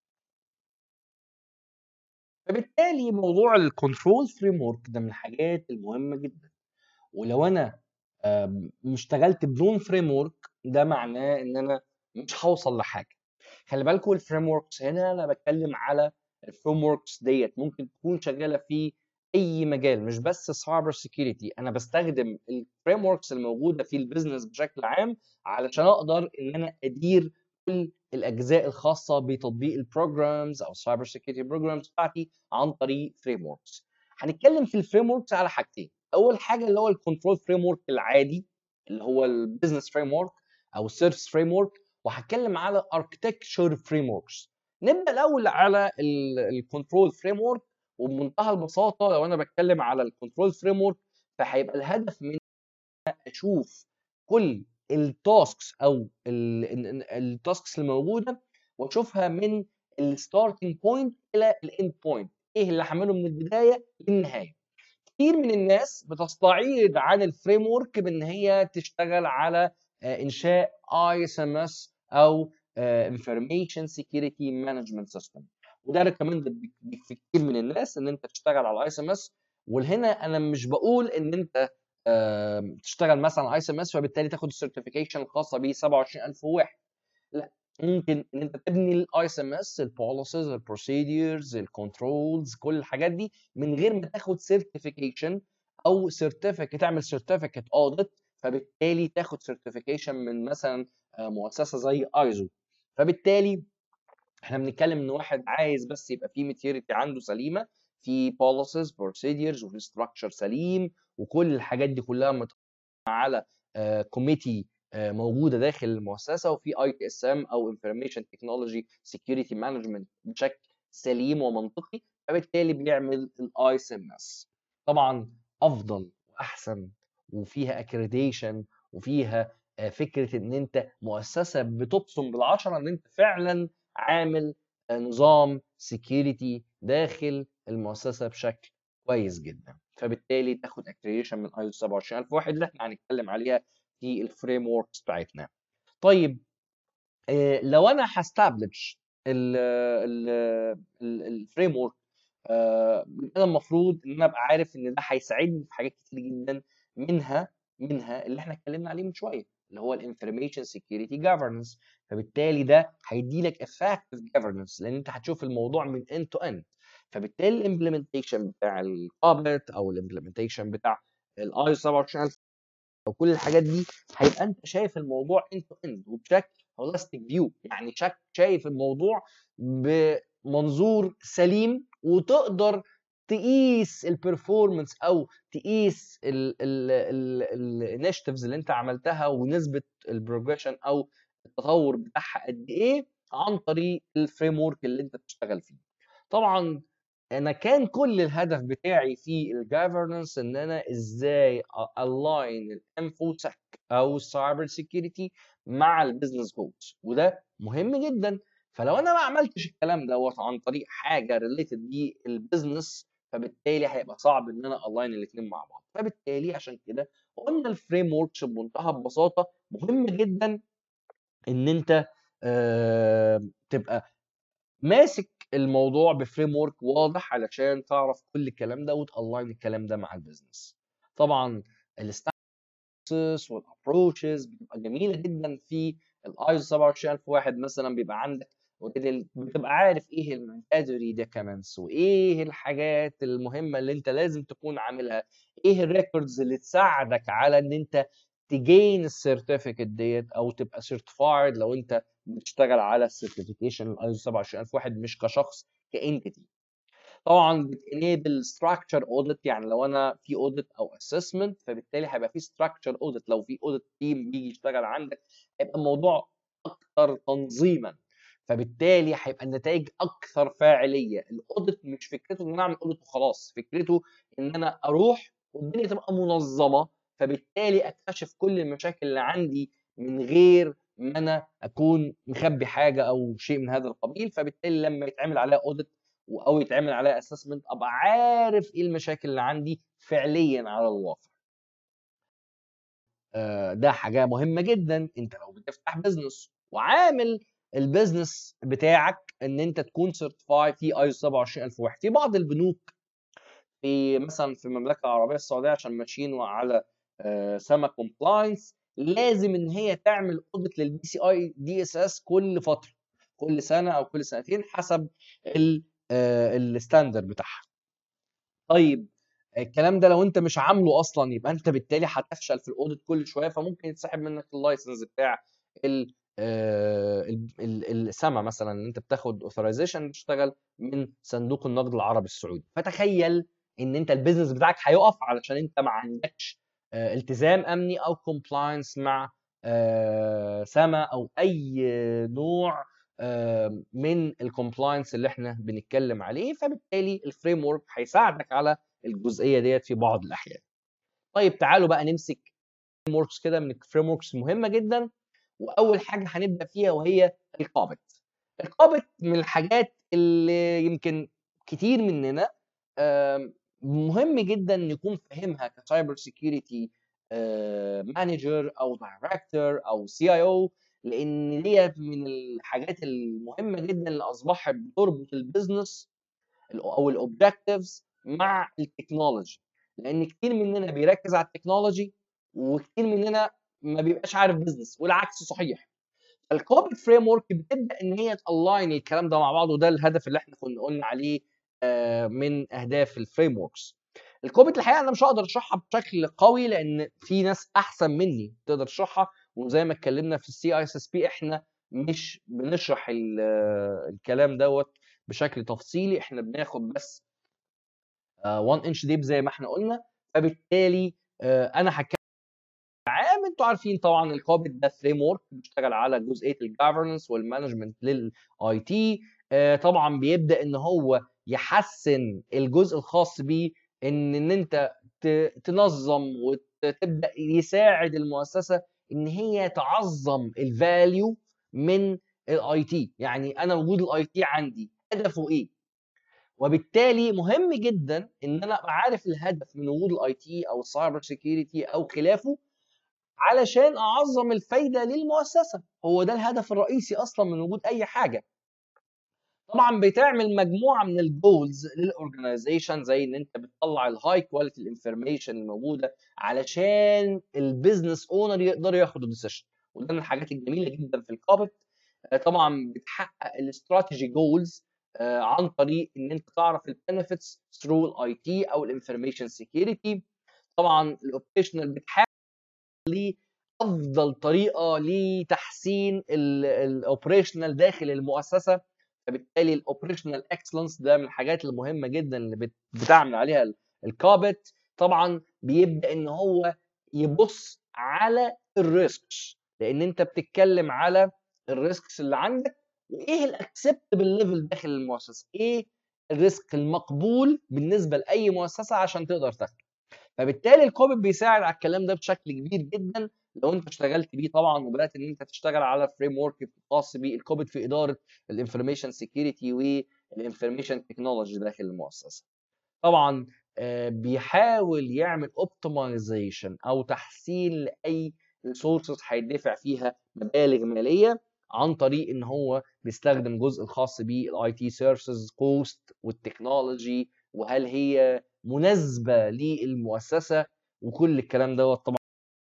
A: فبالتالي موضوع الكنترول فريم ورك ده من الحاجات المهمه جدا ولو انا اشتغلت بدون فريم ورك ده معناه ان انا مش هوصل لحاجه خلي بالكم الفريم وركس هنا انا بتكلم على الفريم وركس ديت ممكن تكون شغاله في اي مجال مش بس سايبر سيكيورتي انا بستخدم الفريم وركس الموجوده في البيزنس بشكل عام علشان اقدر ان انا ادير كل الاجزاء الخاصه بتطبيق البروجرامز او السايبر سيكيورتي بروجرامز بتاعتي عن طريق فريم وركس هنتكلم في الفريم وركس على حاجتين اول حاجه اللي هو الكنترول فريم ورك العادي اللي هو البيزنس فريم ورك او السيرفيس فريم ورك وهتكلم على اركتكتشر فريم وركس نبدا الاول على الكنترول فريم ورك وبمنتهى البساطه لو انا بتكلم على الكنترول فريم ورك فهيبقى الهدف من اشوف كل التاسكس او التاسكس الموجوده واشوفها من الستارتنج بوينت الى الاند بوينت ايه اللي هعمله من البدايه للنهايه كتير من الناس بتستعيد عن الفريم ورك بان هي تشتغل على انشاء اي اس ام اس او انفورميشن سكيورتي مانجمنت سيستم وده ريكومندد في كتير من الناس ان انت تشتغل على اي اس ام اس وهنا انا مش بقول ان انت تشتغل مثلا اي اس ام اس فبالتالي تاخد السيرتيفيكيشن الخاصه ب 27001 لا ممكن ان انت تبني الاي اس ام اس البوليسيز البروسيديرز الكنترولز كل الحاجات دي من غير ما تاخد سيرتيفيكيشن او سيرتيفيكت تعمل سيرتيفيكت اوديت فبالتالي تاخد سيرتيفيكيشن من مثلا مؤسسه زي ايزو فبالتالي احنا بنتكلم ان واحد عايز بس يبقى فيه ماتيوريتي عنده سليمه في بوليسيز بروسيديرز وفي ستراكشر سليم وكل الحاجات دي كلها على كوميتي موجوده داخل المؤسسه وفي اي تي اس ام او انفورميشن تكنولوجي سكيورتي مانجمنت بشكل سليم ومنطقي فبالتالي بيعمل الاي اس ام اس طبعا افضل واحسن وفيها اكريديشن وفيها فكره ان انت مؤسسه بتبصم بالعشره ان انت فعلا عامل نظام سكيورتي داخل المؤسسه بشكل كويس جدا فبالتالي تاخد اكريديشن من ايزو 27001 اللي احنا هنتكلم عليها في الفريم وركس بتاعتنا طيب لو انا هستبلش الفريم ورك انا المفروض ان انا ابقى عارف ان ده هيساعدني في حاجات كتير جدا منها منها اللي احنا اتكلمنا عليه من شويه اللي هو الانفورميشن سكيورتي جفرنس فبالتالي ده هيدي لك افكتيف جفرنس لان انت هتشوف الموضوع من اند تو اند فبالتالي الامبلمنتيشن بتاع القابلت او الامبلمنتيشن بتاع الاي 27000 او كل الحاجات دي هيبقى انت شايف الموضوع اند تو اند وبشكل هولستيك فيو يعني شك شايف الموضوع بمنظور سليم وتقدر تقيس البرفورمانس او تقيس الانشيتيفز اللي انت عملتها ونسبه البروجريشن او التطور بتاعها قد ايه عن طريق الفريم ورك اللي انت بتشتغل فيه طبعا انا كان كل الهدف بتاعي في الجفرنس ان انا ازاي الاين الانفوسك او السايبر سيكيورتي مع البيزنس جولز وده مهم جدا فلو انا ما عملتش الكلام دوت عن طريق حاجه ريليتد بالبيزنس فبالتالي هيبقى صعب ان انا الاين الاثنين مع بعض فبالتالي عشان كده قلنا الفريم وركس بمنتهى البساطه مهم جدا ان انت آه تبقى ماسك الموضوع بفريم ورك واضح علشان تعرف كل الكلام ده وتالاين الكلام ده مع البيزنس طبعا البراكتسز والابروتشز بتبقى جميله جدا في الايزو 27001 مثلا بيبقى عندك already بتبقى عارف ايه المانداتوري دوكيومنتس وايه الحاجات المهمه اللي انت لازم تكون عاملها ايه الريكوردز اللي تساعدك على ان انت تجين السيرتيفيكت ديت او تبقى سيرتيفايد لو انت بتشتغل على السيرتيفيكيشن الايزو 27001 مش كشخص كانتيتي طبعا بتنيبل ستراكشر اوديت يعني لو انا في اوديت او اسسمنت فبالتالي هيبقى في ستراكشر اوديت لو في اوديت تيم بيجي يشتغل عندك هيبقى الموضوع اكثر تنظيما فبالتالي هيبقى النتائج اكثر فاعليه الاوديت مش فكرته ان انا اعمل اوديت وخلاص فكرته ان انا اروح والدنيا تبقى منظمه فبالتالي اكتشف كل المشاكل اللي عندي من غير ما انا اكون مخبي حاجه او شيء من هذا القبيل فبالتالي لما يتعمل عليها اوديت او يتعمل عليها اسسمنت ابقى عارف ايه المشاكل اللي عندي فعليا على الواقع آه، ده حاجه مهمه جدا انت لو بتفتح بزنس وعامل البيزنس بتاعك ان انت تكون سيرتيفاي في ايزو 27001 في بعض البنوك في مثلا في المملكه العربيه السعوديه عشان ماشيين على سما كومبلاينس لازم ان هي تعمل اوديت للبي سي اي دي اس اس كل فتره كل سنه او كل سنتين حسب الستاندرد بتاعها طيب الكلام ده لو انت مش عامله اصلا يبقى انت بالتالي هتفشل في الاوديت كل شويه فممكن يتسحب منك اللايسنس بتاع ال السما مثلا ان انت بتاخد اوثرايزيشن تشتغل من صندوق النقد العربي السعودي فتخيل ان انت البيزنس بتاعك هيقف علشان انت ما عندكش التزام امني او كومبلاينس مع سما او اي نوع من الكومبلاينس اللي احنا بنتكلم عليه فبالتالي الفريم ورك هيساعدك على الجزئيه ديت في بعض الاحيان طيب تعالوا بقى نمسك فريم وركس كده من الفريم وركس مهمه جدا واول حاجه هنبدا فيها وهي القابت القابت من الحاجات اللي يمكن كتير مننا مهم جدا يكون فاهمها كسايبر سيكيورتي مانجر او دايركتور او سي اي او لان ديت من الحاجات المهمه جدا اللي اصبحت بتربط البيزنس او الاوبجكتيفز مع التكنولوجي لان كتير مننا بيركز على التكنولوجي وكتير مننا ما بيبقاش عارف بيزنس والعكس صحيح الكوبريت فريم ورك بتبدا ان هي تالاين الكلام ده مع بعض وده الهدف اللي احنا كنا قلنا عليه من اهداف الفريم وركس الكوبريت الحقيقه انا مش هقدر اشرحها بشكل قوي لان في ناس احسن مني تقدر تشرحها وزي ما اتكلمنا في السي اي اس اس بي احنا مش بنشرح الكلام دوت بشكل تفصيلي احنا بناخد بس 1 انش ديب زي ما احنا قلنا فبالتالي انا هتكلم عام انتوا عارفين طبعا الكوبيت ده فريم ورك بيشتغل على جزئيه الجفرنس والمانجمنت للاي تي طبعا بيبدا ان هو يحسن الجزء الخاص بيه ان ان انت تنظم وتبدا يساعد المؤسسه ان هي تعظم الفاليو من الاي تي يعني انا وجود الاي تي عندي هدفه ايه وبالتالي مهم جدا ان انا ابقى عارف الهدف من وجود الاي تي او السايبر سيكيورتي او خلافه علشان اعظم الفايده للمؤسسه هو ده الهدف الرئيسي اصلا من وجود اي حاجه طبعا بتعمل مجموعه من الجولز للاورجنايزيشن زي ان انت بتطلع الهاي كواليتي الانفورميشن الموجوده علشان البيزنس اونر يقدر ياخد الديسيشن وده من الحاجات الجميله جدا في الكابت طبعا بتحقق الاستراتيجي جولز عن طريق ان انت تعرف البنفيتس ثرو الاي تي او الانفورميشن سيكيورتي طبعا الاوبريشنال بتحاول افضل طريقه لتحسين الاوبريشنال داخل المؤسسه فبالتالي الاوبريشنال اكسلنس ده من الحاجات المهمه جدا اللي بتعمل عليها الكابت طبعا بيبدا ان هو يبص على الريسكس لان انت بتتكلم على الريسكس اللي عندك وايه الاكسبتبل ليفل داخل المؤسسه ايه الريسك المقبول بالنسبه لاي مؤسسه عشان تقدر تاخده فبالتالي الكوبت بيساعد على الكلام ده بشكل كبير جدا لو انت اشتغلت بيه طبعا وبدات ان انت تشتغل على فريم ورك خاص بالكوبت في اداره الانفورميشن سيكيورتي والانفورميشن تكنولوجي داخل المؤسسه طبعا بيحاول يعمل اوبتمايزيشن او تحسين لاي ريسورسز هيدفع فيها مبالغ ماليه عن طريق ان هو بيستخدم جزء الخاص بالاي تي سيرفيسز كوست والتكنولوجي وهل هي مناسبه للمؤسسه وكل الكلام دوت طبعا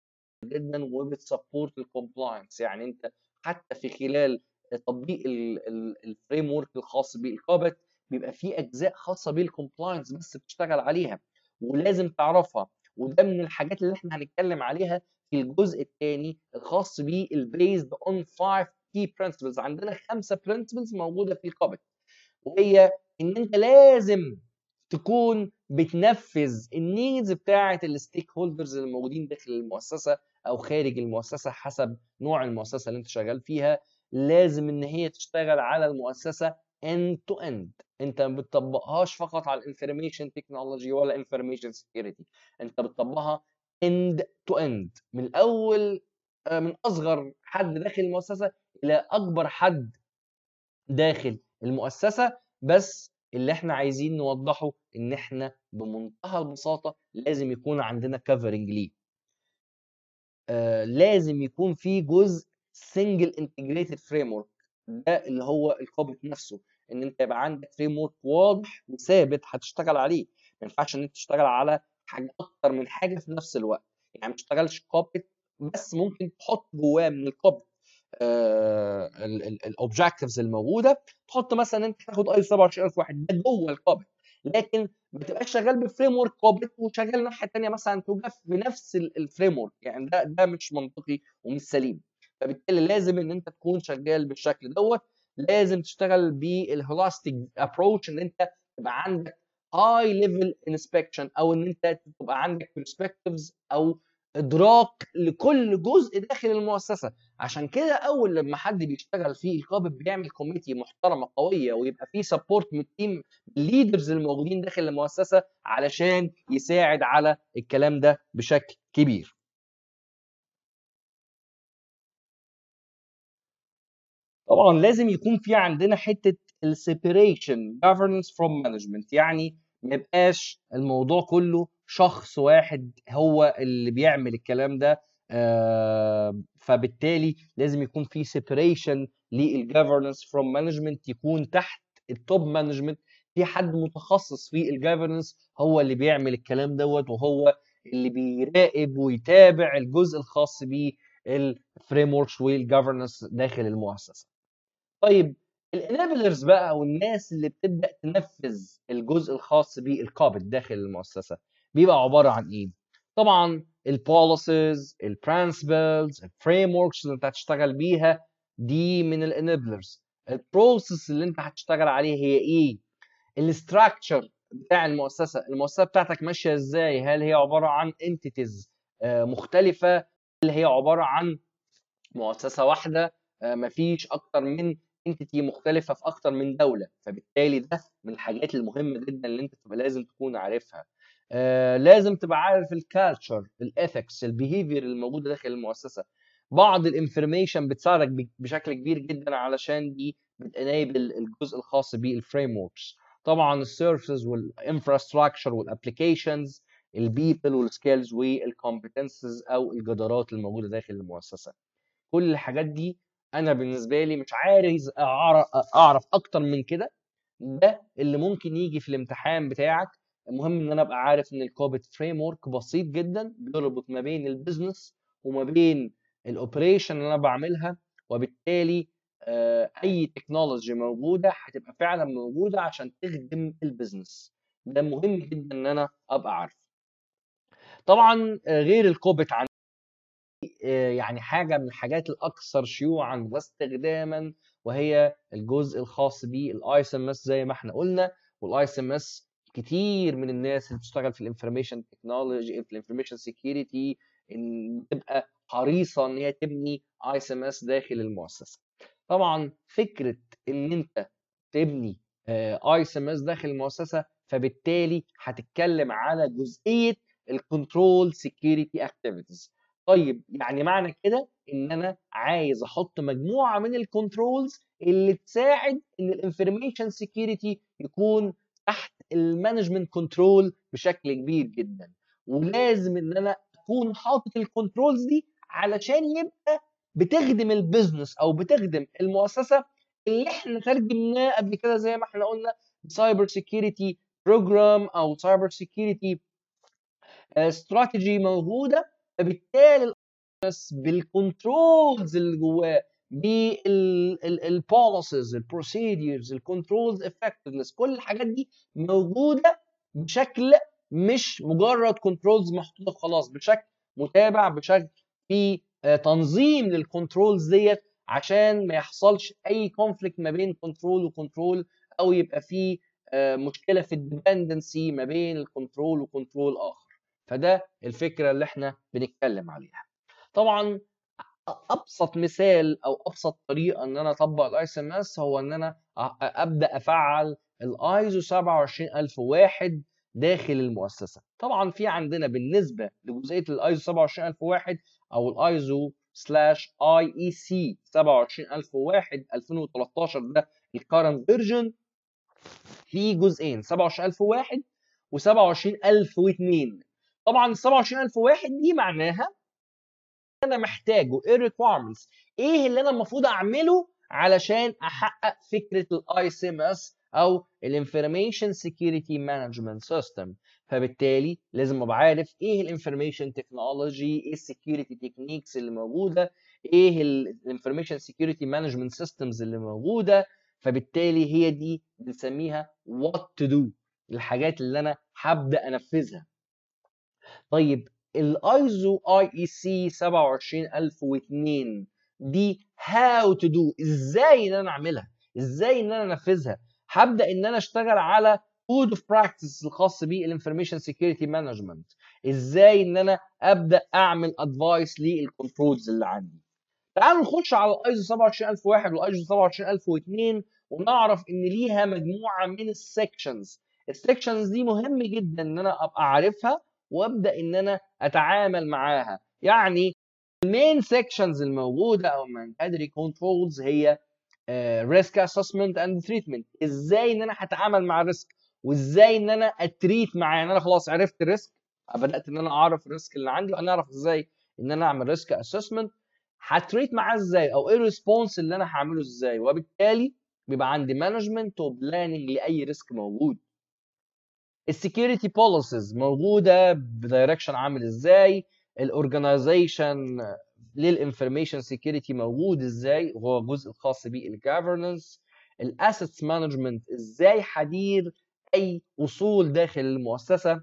A: جدا وبتسبورت الكومبلاينس يعني انت حتى في خلال تطبيق الفريم ورك الخاص بالكابت بيبقى في اجزاء خاصه بالكومبلاينس بس بتشتغل عليها ولازم تعرفها وده من الحاجات اللي احنا هنتكلم عليها في الجزء الثاني الخاص بالبيزد اون 5 كي برنسبلز عندنا خمسه برنسبلز موجوده في الكابت وهي ان انت لازم تكون بتنفذ النيدز بتاعه الستيك هولدرز اللي موجودين داخل المؤسسه او خارج المؤسسه حسب نوع المؤسسه اللي انت شغال فيها لازم ان هي تشتغل على المؤسسه end to end انت ما بتطبقهاش فقط على الانفورميشن تكنولوجي ولا انفورميشن سكيورتي انت بتطبقها end to end من اول من اصغر حد داخل المؤسسه الى اكبر حد داخل المؤسسه بس اللي احنا عايزين نوضحه ان احنا بمنتهى البساطه لازم يكون عندنا كفرنج ليه آه لازم يكون في جزء سنجل انتجريتد فريم ورك ده اللي هو الكوبت نفسه ان انت يبقى عندك فريم ورك واضح وثابت هتشتغل عليه ما ينفعش ان انت تشتغل على حاجه اكتر من حاجه في نفس الوقت يعني ما تشتغلش كوبت بس ممكن تحط جواه من الكوبت الاوبجكتيفز الموجوده تحط مثلا انت تاخد اي 27001 ده جوه الكوبت لكن ما تبقاش شغال بفريم ورك كوبت وشغال الناحيه الثانيه مثلا توجف بنفس الفريم ورك يعني ده ده مش منطقي ومش سليم فبالتالي لازم ان انت تكون شغال بالشكل دوت لازم تشتغل بالهولاستيك ابروتش ان انت تبقى عندك هاي ليفل انسبكشن او ان انت تبقى عندك برسبكتيفز او ادراك لكل جزء داخل المؤسسه عشان كده اول لما حد بيشتغل في القابب بيعمل كوميتي محترمه قويه ويبقى فيه سبورت من التيم الليدرز الموجودين داخل المؤسسه علشان يساعد على الكلام ده بشكل كبير طبعا لازم يكون في عندنا حته السيبريشن governance from management يعني ما يبقاش الموضوع كله شخص واحد هو اللي بيعمل الكلام ده آه فبالتالي لازم يكون في سيبريشن للجفرنس فروم مانجمنت يكون تحت التوب مانجمنت في حد متخصص في الجفرنس هو اللي بيعمل الكلام دوت وهو اللي بيراقب ويتابع الجزء الخاص بالفريم وركس والجفرنس داخل المؤسسه. طيب الانابلرز بقى والناس اللي بتبدا تنفذ الجزء الخاص بالكابت داخل المؤسسه بيبقى عباره عن ايه؟ طبعا البوليسيز البرنسبلز الفريم وركس اللي انت هتشتغل بيها دي من الانابلرز البروسيس اللي انت هتشتغل عليها هي ايه؟ الاستراكشر بتاع المؤسسه المؤسسه بتاعتك ماشيه ازاي؟ هل هي عباره عن انتيتيز مختلفه؟ هل هي عباره عن مؤسسه واحده مفيش اكتر من انتيتي مختلفه في اكتر من دوله فبالتالي ده من الحاجات المهمه جدا اللي انت تبقى لازم تكون عارفها آه لازم تبقى عارف الكالتشر الاثكس البيهيفير الموجوده داخل المؤسسه بعض الانفورميشن بتساعدك بشكل كبير جدا علشان دي بتنيبل الجزء الخاص بالفريم وركس طبعا السيرفيسز والانفراستراكشر والابلكيشنز البيبل والسكيلز والكومبتنسز او الجدارات الموجوده داخل المؤسسه كل الحاجات دي انا بالنسبه لي مش عايز اعرف, أعرف اكتر من كده ده اللي ممكن يجي في الامتحان بتاعك المهم ان انا ابقى عارف ان الكوبت فريم ورك بسيط جدا بيربط ما بين البيزنس وما بين الاوبريشن اللي انا بعملها وبالتالي اي تكنولوجي موجوده هتبقى فعلا موجوده عشان تخدم البيزنس ده مهم جدا ان انا ابقى عارف طبعا غير الكوبت عن يعني حاجه من الحاجات الاكثر شيوعا واستخداما وهي الجزء الخاص بالاي اس ام اس زي ما احنا قلنا والاي اس ام اس كتير من الناس اللي بتشتغل في الانفورميشن تكنولوجي في الانفورميشن سيكيورتي ان تبقى حريصه ان هي تبني اي اس ام اس داخل المؤسسه طبعا فكره ان انت تبني اي اس ام اس داخل المؤسسه فبالتالي هتتكلم على جزئيه الكنترول سيكيورتي اكتيفيتيز طيب يعني معنى كده ان انا عايز احط مجموعه من الكنترولز اللي تساعد ان الانفورميشن سيكيورتي يكون تحت المانجمنت كنترول بشكل كبير جدا ولازم ان انا اكون حاطط الكنترولز دي علشان يبقى بتخدم البيزنس او بتخدم المؤسسه اللي احنا ترجمناه قبل كده زي ما احنا قلنا سايبر سيكيورتي بروجرام او سايبر سيكيورتي استراتيجي موجوده فبالتالي بالكنترولز اللي جواه بالبوليسز البروسيديرز الكنترولز افكتفنس كل الحاجات دي موجوده بشكل مش مجرد كنترولز محطوطه خلاص بشكل متابع بشكل في تنظيم للكنترولز ديت عشان ما يحصلش اي كونفليكت ما بين كنترول وكنترول او يبقى في مشكله في الديبندنسي ما بين الكنترول وكنترول اخر فده الفكره اللي احنا بنتكلم عليها طبعا ابسط مثال او ابسط طريقه ان انا اطبق الاي اس ام اس هو ان انا ابدا افعل الايزو 27001 داخل المؤسسه طبعا في عندنا بالنسبه لجزئيه الايزو 27001 او الايزو سلاش اي اي سي 27001 2013 ده الكارنت فيرجن في جزئين 27001 و27002 طبعا 27001 دي معناها انا محتاجه ايه الريكويرمنتس ايه اللي انا المفروض اعمله علشان احقق فكره الاي سي ام اس او الانفورميشن سكيورتي مانجمنت سيستم فبالتالي لازم ابقى عارف ايه الانفورميشن تكنولوجي ايه السكيورتي تكنيكس اللي موجوده ايه الانفورميشن سكيورتي مانجمنت سيستمز اللي موجوده فبالتالي هي دي بنسميها وات تو دو الحاجات اللي انا هبدا انفذها طيب الايزو اي اي سي 27002 دي هاو تو دو ازاي ان انا اعملها ازاي ان انا انفذها هبدا ان انا اشتغل على كود اوف براكتس الخاص بالانفورميشن سكيورتي مانجمنت ازاي ان انا ابدا اعمل ادفايس للكنترولز اللي عندي تعالوا نخش على الايزو 27001 والايزو 27002 ونعرف ان ليها مجموعه من السكشنز السكشنز دي مهم جدا ان انا ابقى عارفها وابدا ان انا اتعامل معاها يعني المين سيكشنز الموجوده او مانداتري كنترولز هي ريسك اسسمنت اند تريتمنت ازاي ان انا هتعامل مع الريسك وازاي ان انا اتريت معاه يعني انا خلاص عرفت الريسك بدات ان انا اعرف الريسك اللي عندي وانا اعرف ازاي ان انا اعمل ريسك اسسمنت هتريت معاه ازاي او ايه الريسبونس اللي انا هعمله ازاي وبالتالي بيبقى عندي مانجمنت وبلاننج لاي ريسك موجود السكيورتي بوليسيز موجوده بدايركشن عامل ازاي الاورجنايزيشن للانفورميشن سكيورتي موجود ازاي وهو الجزء الخاص بالجفرنس الاسيتس مانجمنت ازاي هدير اي اصول داخل المؤسسه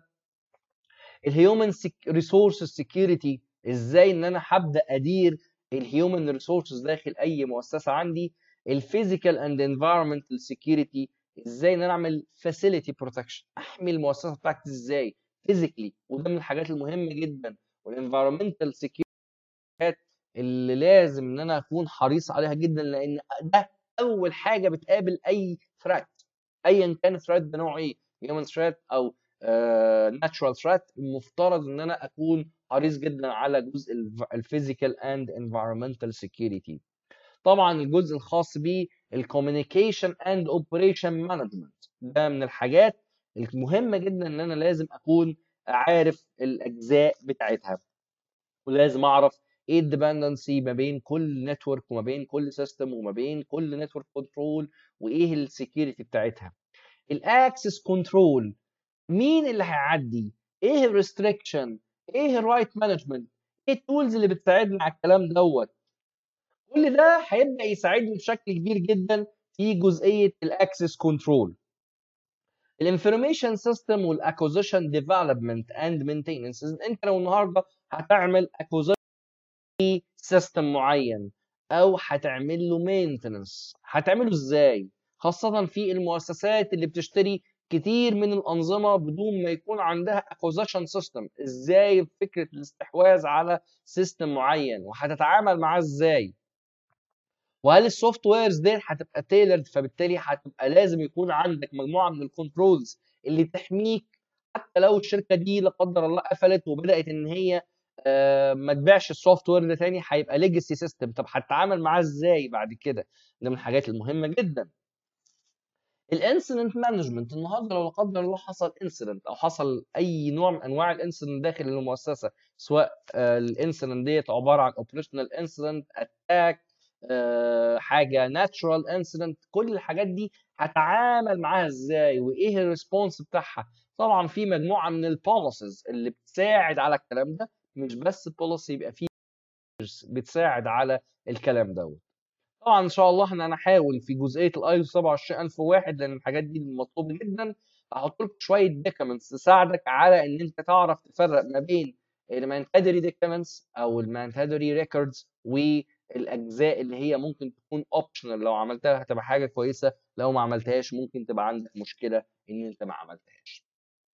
A: الهيومن ريسورسز سكيورتي ازاي ان انا هبدا ادير الهيومن ريسورسز داخل اي مؤسسه عندي الفيزيكال اند انفايرمنتال سكيورتي ازاي ان انا اعمل فاسيلتي بروتكشن احمي المؤسسه بتاعتي ازاي فيزيكلي وده من الحاجات المهمه جدا والانفايرمنتال سكيورتي اللي لازم ان انا اكون حريص عليها جدا لان ده اول حاجه بتقابل اي ثريت ايا كان ثريت بنوع ايه هيومن ثريت او ناتشورال ثريت المفترض ان انا اكون حريص جدا على جزء الفيزيكال اند انفايرمنتال سكيورتي طبعا الجزء الخاص بالكوميونيكيشن اند اوبريشن مانجمنت ده من الحاجات المهمه جدا ان انا لازم اكون عارف الاجزاء بتاعتها ولازم اعرف ايه الديبندنسي ما بين كل نتورك وما بين كل سيستم وما بين كل نتورك كنترول وايه السكيورتي بتاعتها الاكسس كنترول مين اللي هيعدي ايه الريستريكشن ايه الرايت مانجمنت ايه التولز اللي بتساعدنا على الكلام دوت كل ده هيبدا يساعدني بشكل كبير جدا في جزئيه الاكسس كنترول الانفورميشن سيستم والاكوزيشن ديفلوبمنت اند مينتيننس انت لو النهارده هتعمل اكوزيشن سيستم معين او هتعمل له مينتنس هتعمله ازاي خاصه في المؤسسات اللي بتشتري كتير من الانظمه بدون ما يكون عندها اكوزيشن سيستم ازاي فكره الاستحواذ على سيستم معين وهتتعامل معاه ازاي وهل السوفت ويرز دي هتبقى تailored فبالتالي هتبقى لازم يكون عندك مجموعه من الكنترولز اللي تحميك حتى لو الشركه دي لا قدر الله قفلت وبدات ان هي ما تبيعش السوفت وير ده تاني هيبقى ليجاسي سيستم طب هتتعامل معاه ازاي بعد كده ده من الحاجات المهمه جدا الانسيدنت مانجمنت النهارده لو لا قدر الله حصل انسيدنت او حصل اي نوع من انواع الانسيدنت داخل المؤسسه سواء الانسيدنت ديت عباره عن اوبريشنال انسيدنت اتاك حاجه ناتشورال انسيدنت كل الحاجات دي هتعامل معاها ازاي وايه الريسبونس بتاعها طبعا في مجموعه من البوليسيز اللي بتساعد على الكلام ده مش بس البوليسي يبقى فيه فاكتورز بتساعد على الكلام دوت طبعا ان شاء الله احنا هنحاول في جزئيه الايزو 27001 لان الحاجات دي مطلوبه جدا هحط لكم شويه دوكيومنتس تساعدك على ان انت تعرف تفرق ما بين المانتادري دوكيومنتس او المانتادري ريكوردز والاجزاء اللي هي ممكن تكون اوبشنال لو عملتها هتبقى حاجه كويسه لو ما عملتهاش ممكن تبقى عندك مشكله ان انت ما عملتهاش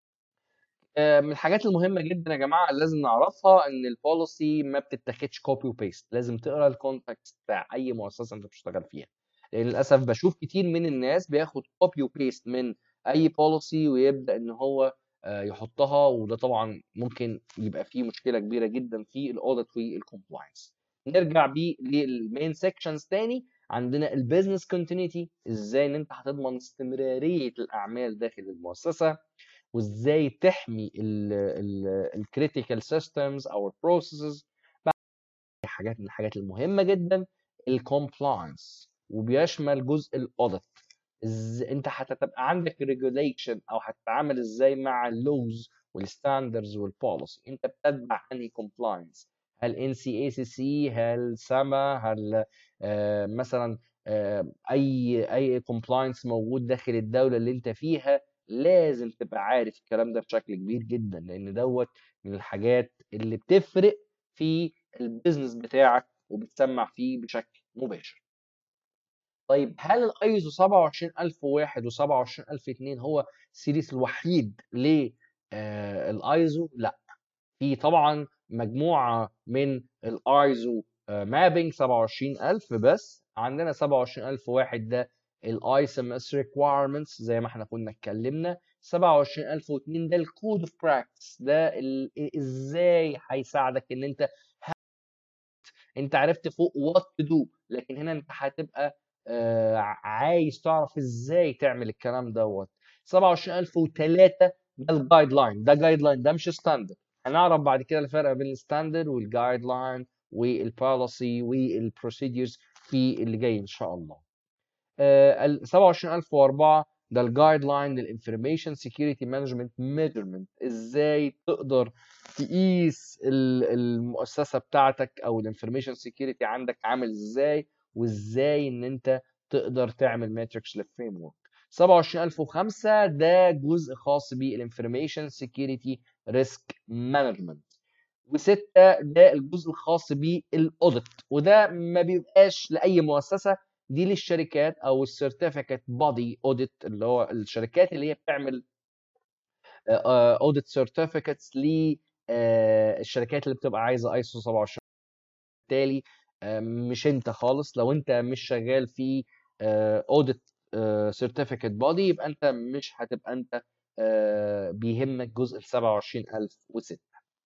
A: آه، من الحاجات المهمه جدا يا جماعه اللي لازم نعرفها ان البوليسي ما بتتاخدش كوبي وبيست لازم تقرا الكونتكست بتاع اي مؤسسه انت بتشتغل فيها لان للاسف بشوف كتير من الناس بياخد كوبي وبيست من اي بوليسي ويبدا ان هو آه، يحطها وده طبعا ممكن يبقى فيه مشكله كبيره جدا في الاوديت والكومبلاينس نرجع بيه للمين سيكشنز تاني عندنا البيزنس كونتينيتي ازاي ان انت هتضمن استمراريه الاعمال داخل المؤسسه وازاي تحمي الكريتيكال سيستمز او البروسيسز حاجات من الحاجات المهمه جدا الكومبلاينس وبيشمل جزء الاوديت انت هتبقى عندك ريجوليشن او هتتعامل ازاي مع اللوز والستاندرز والبوليسي انت بتتبع انهي كومبلاينس هل ان سي اي سي سي هل سما هل آه مثلا آه اي اي كومبلاينس موجود داخل الدوله اللي انت فيها لازم تبقى عارف الكلام ده بشكل كبير جدا لان دوت من الحاجات اللي بتفرق في البيزنس بتاعك وبتسمع فيه بشكل مباشر طيب هل الايزو 27001 و 27002 هو السيريس الوحيد للايزو آه، لا في طبعا مجموعه من الايزو مابينج 27000 بس عندنا 27001 ده الاي ام اس ريكويرمنتس زي ما احنا كنا اتكلمنا 27002 ده الكود اوف براكتس ده ازاي هيساعدك ان انت انت عرفت فوق وات تو دو لكن هنا انت هتبقى آه عايز تعرف ازاي تعمل الكلام دوت 27003 ده الجايد لاين ده جايد لاين ده مش ستاندرد هنعرف بعد كده الفرق بين الستاندرد والجايد لاين والبوليسي والبروسيدجرز في اللي جاي ان شاء الله ال 27004 ده الجايد لاين للانفورميشن سكيورتي مانجمنت ميجرمنت ازاي تقدر تقيس المؤسسه بتاعتك او الانفورميشن سكيورتي عندك عامل ازاي وازاي ان انت تقدر تعمل ماتريكس للفريم ورك 27005 ده جزء خاص بالانفورميشن سكيورتي ريسك مانجمنت وستة ده الجزء الخاص بالاوديت وده ما بيبقاش لاي مؤسسه دي للشركات او السيرتيفيكت بودي اوديت اللي هو الشركات اللي هي بتعمل اوديت سيرتيفيكتس للشركات اللي بتبقى عايزه ايسو 27 بالتالي آه، مش انت خالص لو انت مش شغال في اوديت سيرتيفيكت بودي يبقى انت مش هتبقى انت آه، بيهمك جزء ال 27006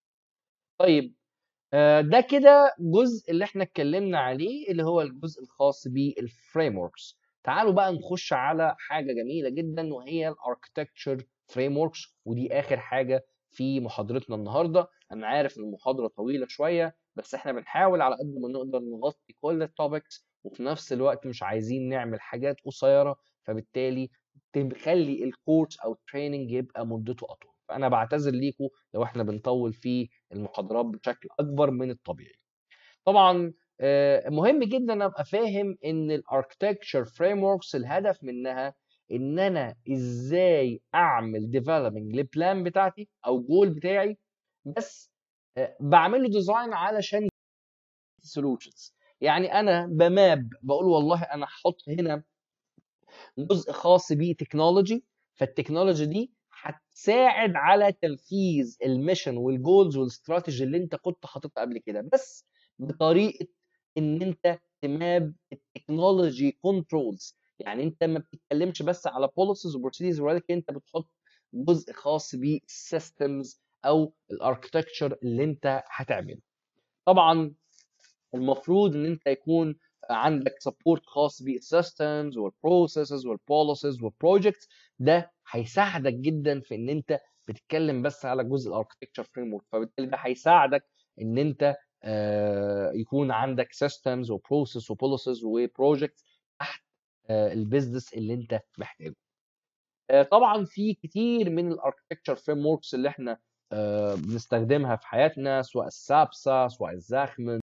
A: طيب آه، ده كده جزء اللي احنا اتكلمنا عليه اللي هو الجزء الخاص بالفريم وركس تعالوا بقى نخش على حاجه جميله جدا وهي الاركتكتشر فريم وركس ودي اخر حاجه في محاضرتنا النهارده انا عارف ان المحاضره طويله شويه بس احنا بنحاول على قد ما نقدر نغطي كل التوبكس وفي نفس الوقت مش عايزين نعمل حاجات قصيره فبالتالي تخلي الكورس او التريننج يبقى مدته اطول فانا بعتذر ليكم لو احنا بنطول في المحاضرات بشكل اكبر من الطبيعي طبعا آه، مهم جدا ابقى فاهم ان الاركتكتشر فريم وركس الهدف منها ان انا ازاي اعمل ديفلوبينج للبلان بتاعتي او جول بتاعي بس آه، بعمل له ديزاين علشان سولوشنز يعني انا بماب بقول والله انا هحط هنا جزء خاص بتكنولوجي فالتكنولوجي دي هتساعد على تنفيذ الميشن والجولز والاستراتيجي اللي انت كنت حاططها قبل كده بس بطريقه ان انت تماب التكنولوجي كنترولز يعني انت ما بتتكلمش بس على بوليسيز وبروسيدز ولكن انت بتحط جزء خاص بالسيستمز او الاركتكتشر اللي انت هتعمله طبعا المفروض ان انت يكون عندك سبورت خاص بالسيستمز والبروسيسز والبوليسيز والبروجكتس ده هيساعدك جدا في ان انت بتتكلم بس على جزء الاركتكتشر فريم ورك فبالتالي ده هيساعدك ان انت آه، يكون عندك سيستمز وبروسيس وبوليسيز وبروجكتس تحت آه، البيزنس اللي انت محتاجه آه، طبعا في كتير من الاركتكتشر فريم وركس اللي احنا بنستخدمها في حياتنا سواء السابسا سواء الزاخمن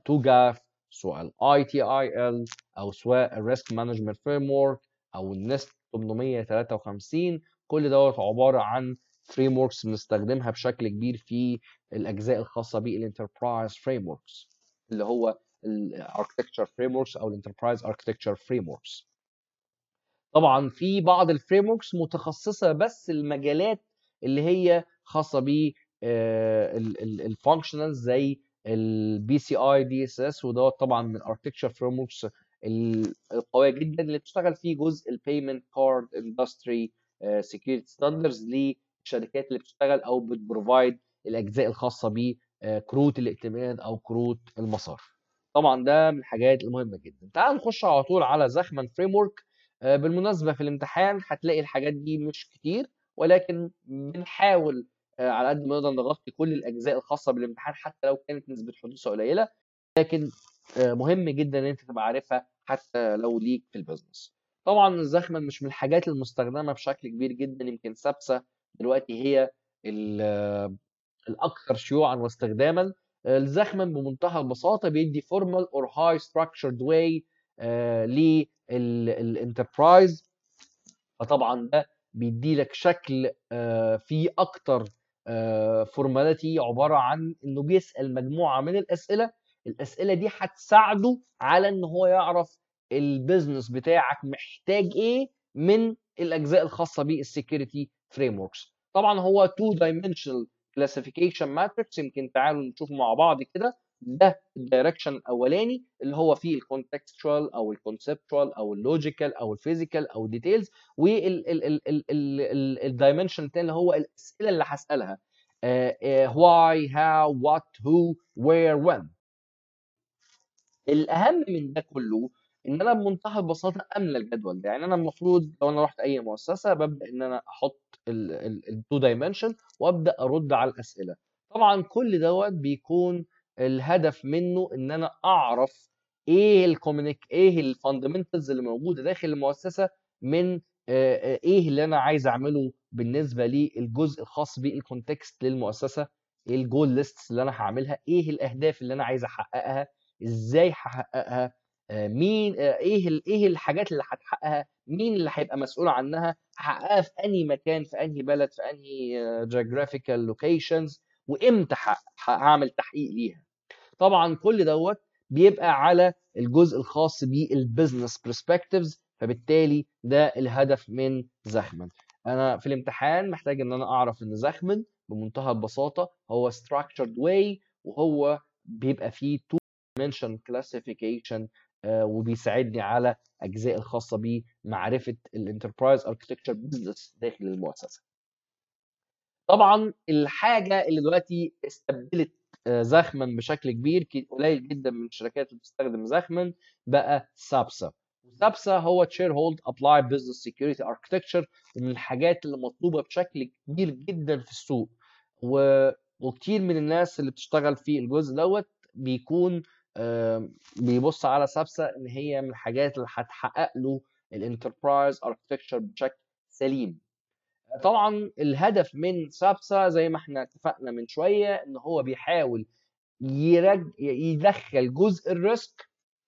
A: توجاف سواء الاي تي اي ال او سواء الريسك مانجمنت فريم ورك او النست 853 كل دوت عباره عن فريم وركس بنستخدمها بشكل كبير في الاجزاء الخاصه بالانتربرايز فريم وركس اللي هو الاركتكتشر فريم وركس او الانتربرايز اركتكتشر فريم وركس طبعا في بعض الفريم وركس متخصصه بس المجالات اللي هي خاصه ب الفانكشنال زي البي سي اي دي اس اس ودوت طبعا من الاركتكتشر فريم وركس القويه جدا اللي بتشتغل فيه جزء البيمنت كارد اندستري سكيورتي ستاندرز للشركات اللي بتشتغل او بتبروفايد الاجزاء الخاصه بكروت الائتمان او كروت المصارف طبعا ده من الحاجات المهمه جدا تعال نخش على طول على زخمن فريم ورك بالمناسبه في الامتحان هتلاقي الحاجات دي مش كتير ولكن بنحاول على قد ما نقدر نغطي كل الاجزاء الخاصه بالامتحان حتى لو كانت نسبه حدوثها قليله لكن مهم جدا ان انت تبقى عارفها حتى لو ليك في البيزنس طبعا الزخمن مش من الحاجات المستخدمه بشكل كبير جدا يمكن سابسه دلوقتي هي الاكثر شيوعا واستخداما الزخمن بمنتهى البساطه بيدي فورمال اور هاي ستراكشرد واي للانتربرايز فطبعا ده بيدي لك شكل فيه اكتر فورماليتي عباره عن انه بيسال مجموعه من الاسئله الاسئله دي هتساعده على ان هو يعرف البيزنس بتاعك محتاج ايه من الاجزاء الخاصه بالسكيورتي فريم وركس طبعا هو تو دايمنشنال كلاسيفيكيشن ماتريكس يمكن تعالوا نشوف مع بعض كده ده الدايركشن الاولاني اللي هو فيه الكونتكستوال او الكونسبتوال او اللوجيكال او الفيزيكال او الديتيلز والدايمنشن الثاني اللي هو الاسئله اللي هسالها واي هاو وات هو وير وين الاهم من ده كله ان انا بمنتهى البساطه املى الجدول ده يعني انا المفروض لو انا رحت اي مؤسسه ببدا ان انا احط التو دايمنشن وابدا ارد على الاسئله طبعا كل دوت بيكون الهدف منه ان انا اعرف ايه الكومينيك ايه الفاندمنتالز اللي موجوده داخل المؤسسه من ايه اللي انا عايز اعمله بالنسبه للجزء الخاص بالكونتكست للمؤسسه ايه الجول ليست اللي انا هعملها ايه الاهداف اللي انا عايز احققها ازاي هحققها مين ايه ايه الحاجات اللي هتحققها مين اللي هيبقى مسؤول عنها هحققها في انهي مكان في انهي بلد في انهي جيوغرافيكال لوكيشنز وامتى هعمل تحقيق ليها طبعا كل دوت بيبقى على الجزء الخاص بالبزنس برسبكتيفز فبالتالي ده الهدف من زخمن انا في الامتحان محتاج ان انا اعرف ان زخمن بمنتهى البساطه هو structured way وهو بيبقى فيه two dimension classification آه وبيساعدني على اجزاء الخاصه بمعرفه الانتربرايز اركتكتشر بزنس داخل المؤسسه طبعا الحاجه اللي دلوقتي استبدلت زخمن بشكل كبير قليل جدا من الشركات اللي بتستخدم زخمن بقى سابسا سابسا هو تشير هولد ابلاي بزنس سكيورتي اركتكتشر ومن الحاجات اللي مطلوبه بشكل كبير جدا في السوق و... وكتير من الناس اللي بتشتغل في الجزء دوت بيكون بيبص على سابسا ان هي من الحاجات اللي هتحقق له الانتربرايز اركتكتشر بشكل سليم طبعا الهدف من سابسا زي ما احنا اتفقنا من شويه ان هو بيحاول يرج... يدخل جزء الريسك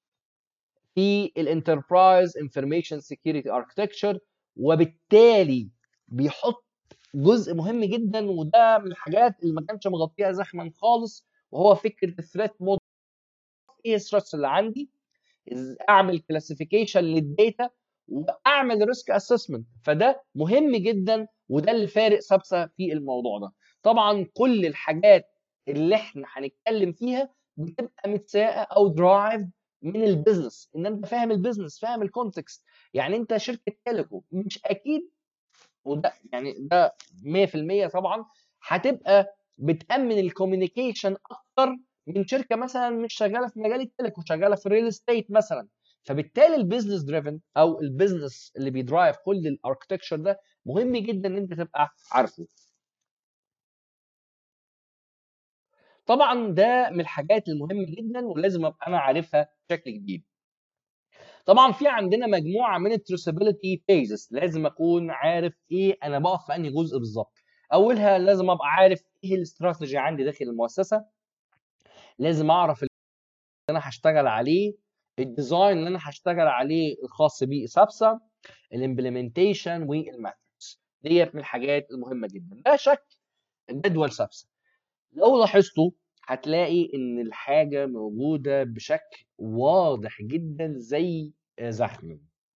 A: في الانتربرايز انفورميشن سكيورتي اركتكتشر وبالتالي بيحط جزء مهم جدا وده من الحاجات اللي ما كانش مغطيها زخما خالص وهو فكره الثريت موديل ايه الثريتس اللي عندي اعمل كلاسيفيكيشن للداتا واعمل ريسك اسسمنت فده مهم جدا وده اللي فارق سابسا في الموضوع ده طبعا كل الحاجات اللي احنا هنتكلم فيها بتبقى متساقه او درايف من البيزنس ان انت فاهم البيزنس فاهم الكونتكست يعني انت شركه تيليكو مش اكيد وده يعني ده 100% طبعا هتبقى بتامن الكوميونيكيشن اكتر من شركه مثلا مش شغاله في مجال التليكو شغاله في الريل استيت مثلا فبالتالي البيزنس دريفن او البيزنس اللي بيدرايف كل الاركتكتشر ده مهم جدا ان انت تبقى عارفه طبعا ده من الحاجات المهمه جدا ولازم ابقى انا عارفها بشكل كبير طبعا في عندنا مجموعه من التريسابيلتي فيزز لازم اكون عارف ايه انا بقف في انهي جزء بالظبط اولها لازم ابقى عارف ايه الاستراتيجي عندي داخل المؤسسه لازم اعرف انا هشتغل عليه الديزاين اللي انا هشتغل عليه الخاص بيه سابسا الامبلمنتيشن والماتريكس ديت من الحاجات المهمه جدا لا شك جدول سابسا لو لاحظتوا هتلاقي ان الحاجه موجوده بشكل واضح جدا زي زخم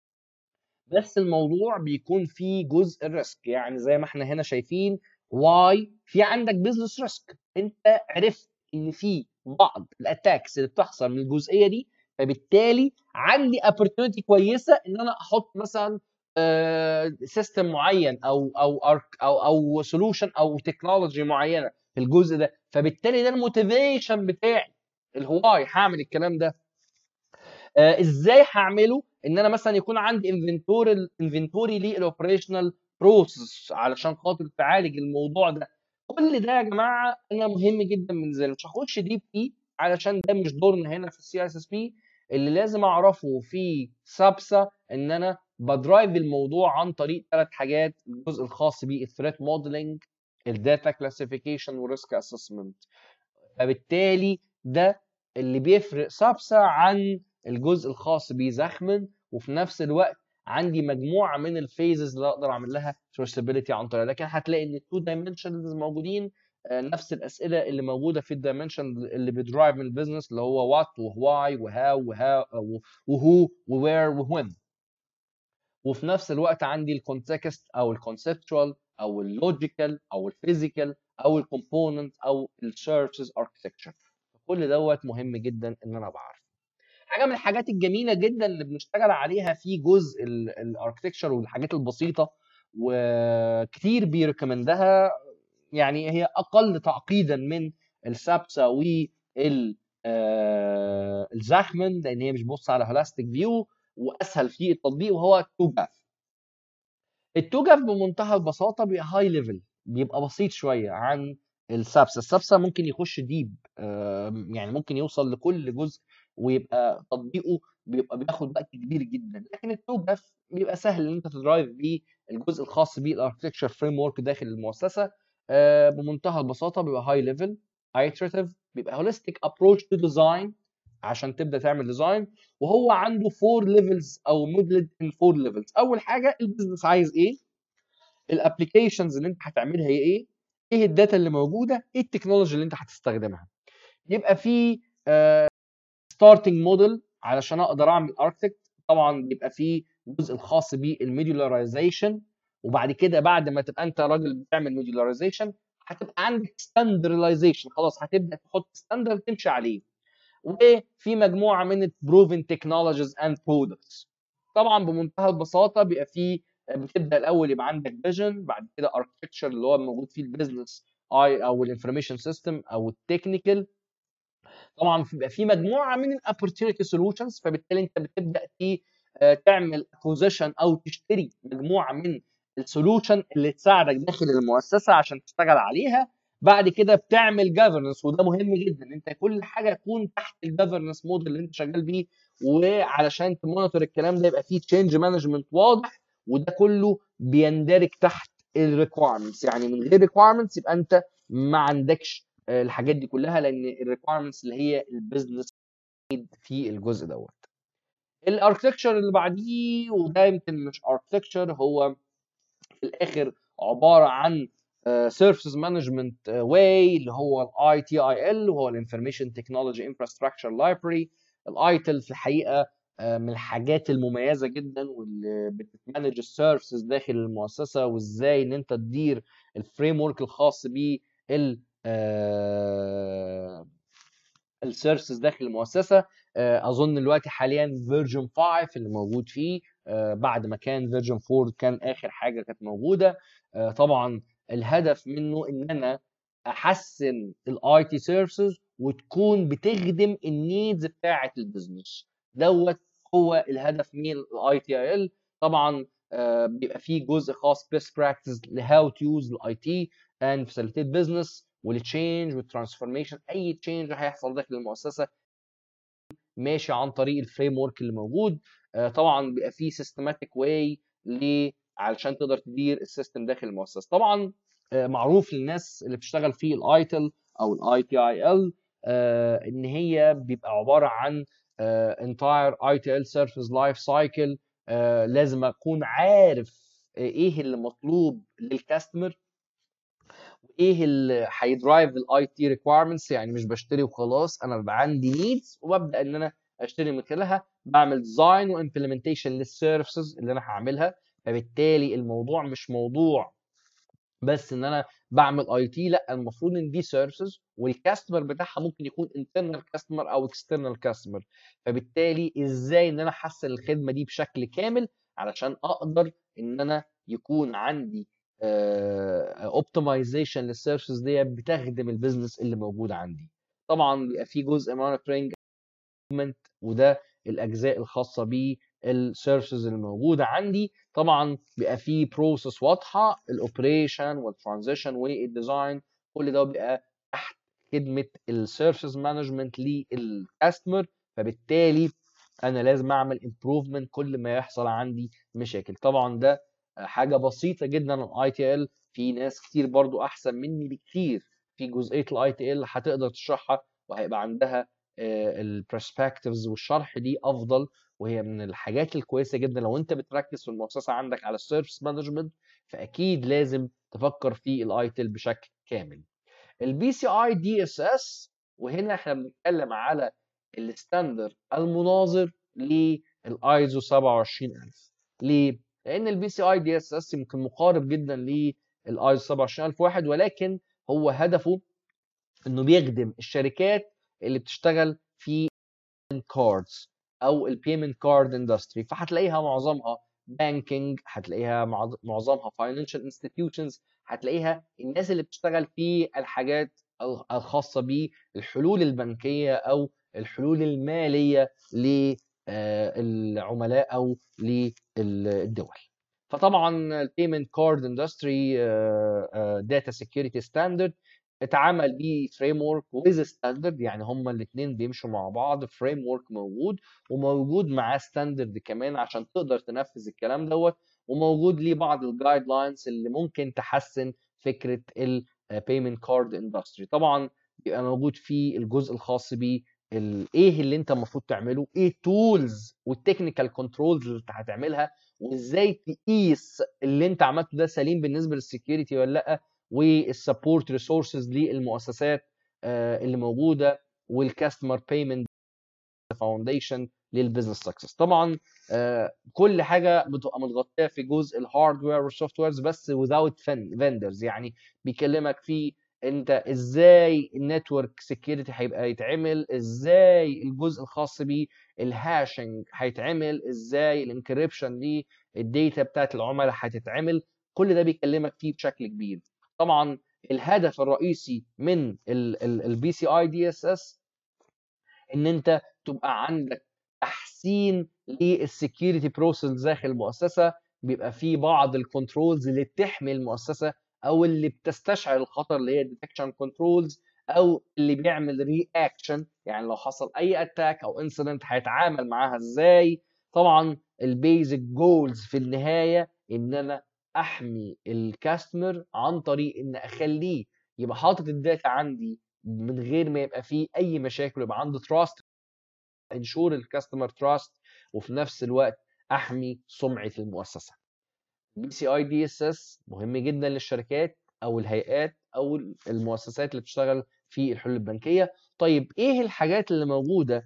A: بس الموضوع بيكون فيه جزء الريسك يعني زي ما احنا هنا شايفين واي في عندك بزنس ريسك انت عرفت ان في بعض الاتاكس اللي بتحصل من الجزئيه دي فبالتالي عندي opportunity كويسه ان انا احط مثلا سيستم معين او او او او سولوشن او تكنولوجي معينه في الجزء ده فبالتالي ده الموتيفيشن بتاعي الهواي هعمل الكلام ده آه ازاي هعمله ان انا مثلا يكون عندي انفنتوري انفنتوري للاوبريشنال بروسس علشان خاطر تعالج الموضوع ده كل ده يا جماعه انا مهم جدا من زي مش هخش ديب فيه علشان ده مش دورنا هنا في السي اس اس بي اللي لازم اعرفه في سابسا ان انا بدرايف الموضوع عن طريق ثلاث حاجات الجزء الخاص بالثريت موديلنج الداتا كلاسيفيكيشن وريسك اسسمنت فبالتالي ده اللي بيفرق سابسا عن الجزء الخاص بزخمن وفي نفس الوقت عندي مجموعه من الفيزز اللي اقدر اعمل لها تريسابيلتي عن طريقها لكن هتلاقي ان التو دايمنشنز موجودين نفس الاسئله اللي موجوده في الدايمنشن اللي بيدرايف من البيزنس اللي هو وات وواي وهاو وهاو وهو ووير ووين وفي نفس الوقت عندي الكونتكست او الكونسبتوال او اللوجيكال او الفيزيكال او الكومبوننت او السيرفيسز اركتكتشر كل دوت مهم جدا ان انا بعرف حاجه من الحاجات الجميله جدا اللي بنشتغل عليها في جزء الاركتكتشر والحاجات البسيطه وكتير بيركمندها يعني هي اقل تعقيدا من السابسا وال الزخمن لان هي مش بص على هولاستيك فيو واسهل في التطبيق وهو التوجاف التوجاف بمنتهى البساطه بيبقى هاي ليفل بيبقى بسيط شويه عن السابسا السابسا ممكن يخش ديب يعني ممكن يوصل لكل جزء ويبقى تطبيقه بيبقى بياخد وقت كبير جدا لكن التوجاف بيبقى سهل ان انت تدرايف بيه الجزء الخاص بالاركتكتشر فريم ورك داخل المؤسسه بمنتهى البساطه بيبقى هاي ليفل iterative بيبقى هوليستيك ابروتش تو ديزاين عشان تبدا تعمل ديزاين وهو عنده فور ليفلز او موديلد ان فور ليفلز اول حاجه البيزنس عايز ايه الابلكيشنز اللي انت هتعملها هي ايه ايه الداتا اللي موجوده ايه التكنولوجي اللي انت هتستخدمها يبقى في ستارتنج موديل علشان اقدر اعمل اركتكت طبعا بيبقى في الجزء الخاص بالميديولاريزيشن وبعد كده بعد ما تبقى انت راجل بتعمل ميديولاريزيشن هتبقى عندك ستاندرلايزيشن خلاص هتبدا تحط ستاندرد تمشي عليه وفي مجموعه من البروفن تكنولوجيز اند برودكتس طبعا بمنتهى البساطه بيبقى في بتبدا الاول يبقى عندك فيجن بعد كده اركتكتشر اللي هو موجود فيه البيزنس اي او الانفورميشن سيستم او التكنيكال طبعا بيبقى في مجموعه من الاوبورتيونيتي سولوشنز فبالتالي انت بتبدا تعمل اكوزيشن او تشتري مجموعه من السولوشن اللي تساعدك داخل المؤسسه عشان تشتغل عليها بعد كده بتعمل جفرنس وده مهم جدا انت كل حاجه تكون تحت الجفرنس موديل اللي انت شغال بيه وعلشان تمونيتور الكلام ده يبقى فيه تشينج مانجمنت واضح وده كله بيندرج تحت الريكوايرمنتس يعني من غير ريكوايرمنتس يبقى انت ما عندكش الحاجات دي كلها لان الريكوايرمنتس اللي هي البيزنس في الجزء دوت الاركتكتشر اللي بعديه وده يمكن مش اركتكتشر هو في الاخر عباره عن سيرفيسز مانجمنت واي اللي هو الاي تي اي ال وهو الانفورميشن تكنولوجي انفراستراكشر لايبرري الايتل في الحقيقه من الحاجات المميزه جدا واللي بتمانج السيرفيسز داخل المؤسسه وازاي ان انت تدير الفريم ورك الخاص بال السيرفيسز داخل المؤسسه اظن دلوقتي حاليا فيرجن 5 اللي موجود فيه بعد ما كان فيرجن 4 كان اخر حاجه كانت موجوده طبعا الهدف منه ان انا احسن الاي تي سيرفيسز وتكون بتخدم النيدز بتاعه البيزنس دوت هو الهدف من الاي تي اي ال طبعا بيبقى فيه جزء خاص بيست براكتس لهاو تو يوز الاي تي اند فاسيليتيت بزنس والتشينج والترانسفورميشن اي تشينج هيحصل داخل المؤسسه ماشي عن طريق الفريم ورك اللي موجود طبعا بيبقى فيه سيستماتيك واي ل علشان تقدر تدير السيستم داخل المؤسسه طبعا معروف للناس اللي بتشتغل في الايتل او الاي تي اي ال آه، ان هي بيبقى عباره عن انتاير اي تي ال سيرفيس لايف سايكل لازم اكون عارف ايه اللي مطلوب للكاستمر ايه اللي هيدرايف الاي تي ريكويرمنتس يعني مش بشتري وخلاص انا بيبقى عندي نيدز وببدا ان انا اشتري من خلالها بعمل ديزاين وامبلمنتيشن للسيرفيسز اللي انا هعملها فبالتالي الموضوع مش موضوع بس ان انا بعمل اي تي لا المفروض ان دي سيرفيسز والكاستمر بتاعها ممكن يكون انترنال كاستمر او اكسترنال كاستمر فبالتالي ازاي ان انا احسن الخدمه دي بشكل كامل علشان اقدر ان انا يكون عندي اوبتمايزيشن للسيرفيسز دي بتخدم البيزنس اللي موجود عندي طبعا بيبقى في جزء مونيتورنج وده الاجزاء الخاصه بالسيرفيسز اللي موجوده عندي طبعا بيبقى في بروسيس واضحه الاوبريشن والترانزيشن والديزاين كل ده بيبقى تحت خدمه السيرفيس مانجمنت للكاستمر فبالتالي انا لازم اعمل امبروفمنت كل ما يحصل عندي مشاكل طبعا ده حاجه بسيطه جدا الاي تي ال في ناس كتير برضو احسن مني بكتير في جزئيه الاي تي ال هتقدر تشرحها وهيبقى عندها البرسبكتيفز والشرح دي افضل وهي من الحاجات الكويسه جدا لو انت بتركز في المؤسسه عندك على السيرفيس مانجمنت فاكيد لازم تفكر في الاي تي ال بشكل كامل البي سي اي دي اس اس وهنا احنا بنتكلم على الستاندر المناظر للايزو 27000 ليه؟ لان البي سي اي دي اس اس يمكن مقارب جدا للايزو 27001 ولكن هو هدفه انه بيخدم الشركات اللي بتشتغل في كاردز او البيمنت كارد اندستري فهتلاقيها معظمها بانكينج هتلاقيها معظمها فاينانشال انستتيوشنز هتلاقيها الناس اللي بتشتغل في الحاجات الخاصه بالحلول البنكيه او الحلول الماليه للعملاء او للدول فطبعا البيمنت كارد اندستري داتا سكيورتي ستاندرد اتعمل بيه فريم ورك ويز ستاندرد يعني هما الاثنين بيمشوا مع بعض فريم ورك موجود وموجود معاه ستاندرد كمان عشان تقدر تنفذ الكلام دوت وموجود ليه بعض الجايد لاينز اللي ممكن تحسن فكره البيمنت كارد اندستري طبعا بيبقى موجود فيه الجزء الخاص بيه ايه اللي انت المفروض تعمله ايه التولز والتكنيكال كنترولز اللي انت هتعملها وازاي تقيس اللي انت عملته ده سليم بالنسبه للسكيورتي ولا لا والسبورت ريسورسز للمؤسسات اللي موجوده والكاستمر بيمنت فاونديشن للبزنس سكسس طبعا كل حاجه بتبقى متغطيه في جزء الهاردوير والسوفت ويرز بس without فيندرز يعني بيكلمك في انت ازاي النتورك سكيورتي هيبقى يتعمل ازاي الجزء الخاص بالهاشنج هيتعمل ازاي الانكريبشن للديتا بتاعت العملاء هتتعمل كل ده بيكلمك فيه بشكل كبير طبعا الهدف الرئيسي من البي سي اي دي اس اس ان انت تبقى عندك تحسين للسكيورتي بروسيس داخل المؤسسه بيبقى في بعض الكنترولز اللي بتحمي المؤسسه او اللي بتستشعر الخطر اللي هي ديتكشن كنترولز او اللي بيعمل رياكشن يعني لو حصل اي اتاك او انسيدنت هيتعامل معاها ازاي طبعا البيزك جولز في النهايه ان انا احمي الكاستمر عن طريق ان اخليه يبقى حاطط الداتا عندي من غير ما يبقى فيه اي مشاكل يبقى عنده تراست انشور الكاستمر تراست وفي نفس الوقت احمي سمعه المؤسسه بي سي اي دي اس اس مهم جدا للشركات او الهيئات او المؤسسات اللي بتشتغل في الحلول البنكيه طيب ايه الحاجات اللي موجوده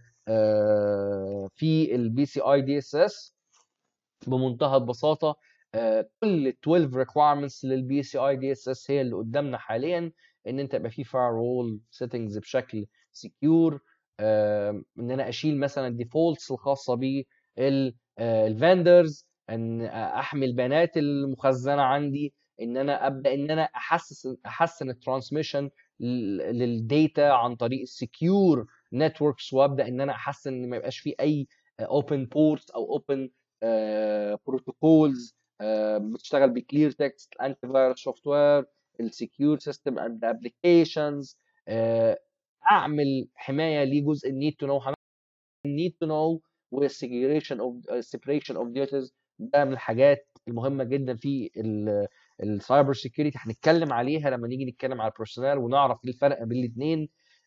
A: في البي سي اي دي اس اس بمنتهى البساطه كل 12 ريكويرمنتس للبي سي اي دي اس اس هي اللي قدامنا حاليا ان انت يبقى في فاير وول سيتنجز بشكل سكيور ان انا اشيل مثلا الديفولتس الخاصه بالفندرز ان احمي البيانات المخزنه عندي ان انا ابدا ان انا احسس احسن الترانسميشن للديتا عن طريق السكيور نتوركس وابدا ان انا احسن ان ما يبقاش في اي اوبن بورت او اوبن بروتوكولز بتشتغل بكلير تكست انتي فيروس سوفت وير السكيور سيستم اند ابلكيشنز اعمل حمايه لجزء النيد تو نو النيد تو نو والسيجريشن اوف سيبريشن اوف ديوتيز ده من الحاجات المهمه جدا في السايبر سيكيورتي هنتكلم عليها لما نيجي نتكلم على البيرسونال ونعرف ايه الفرق بين الاثنين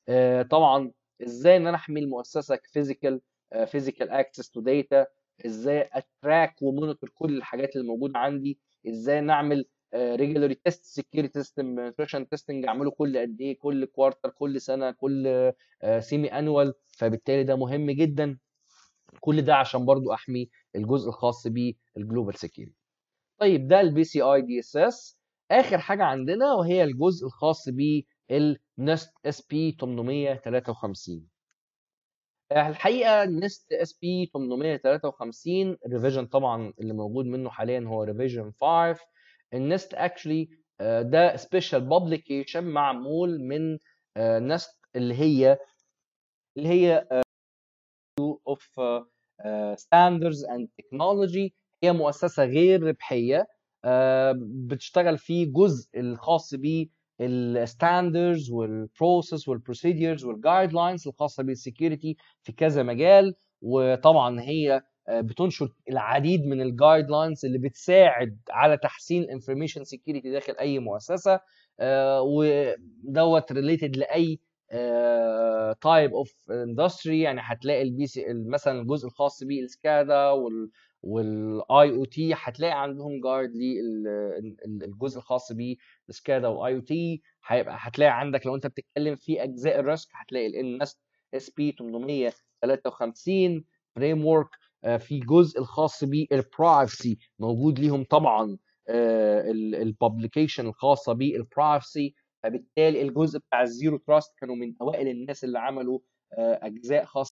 A: آه، طبعا ازاي ان انا احمي المؤسسه كفيزيكال فيزيكال اكسس تو داتا ازاي اتراك ومونيتور كل الحاجات اللي موجوده عندي ازاي نعمل ريجولاري تيست سكيورتي سيستم بنتريشن تيستنج اعمله كل قد ايه كل كوارتر كل سنه كل سيمي انوال فبالتالي ده مهم جدا كل ده عشان برضو احمي الجزء الخاص بالجلوبال سكيورتي طيب ده البي سي اي دي اس اس اخر حاجه عندنا وهي الجزء الخاص بالنست اس بي 853 الحقيقه نست اس بي 853 ريفيجن طبعا اللي موجود منه حاليا هو ريفيجن 5 النست اكشلي ده سبيشال بابليكيشن معمول من نست اللي هي اللي هي اوف ستاندرز اند تكنولوجي هي مؤسسه غير ربحيه بتشتغل في جزء الخاص بالستاندرز والبروسيس والبروسيدرز والجايد لاينز الخاصه بالسكيورتي في كذا مجال وطبعا هي بتنشر العديد من الجايد لاينز اللي بتساعد على تحسين الانفورميشن سكيورتي داخل اي مؤسسه ودوت ريليتد لاي تايب اوف اندستري يعني هتلاقي البي سي مثلا الجزء الخاص بالسكادا وال والاي او تي هتلاقي عندهم جارد للجزء الخاص بالسكادا واي او تي هيبقى هتلاقي عندك لو انت بتتكلم في اجزاء الريسك هتلاقي الان اس بي 853 فريم ورك في جزء الخاص بالبرايفسي موجود ليهم طبعا الببليكيشن الخاصه بالبرايفسي فبالتالي الجزء بتاع الزيرو تراست كانوا من اوائل الناس اللي عملوا اجزاء خاصه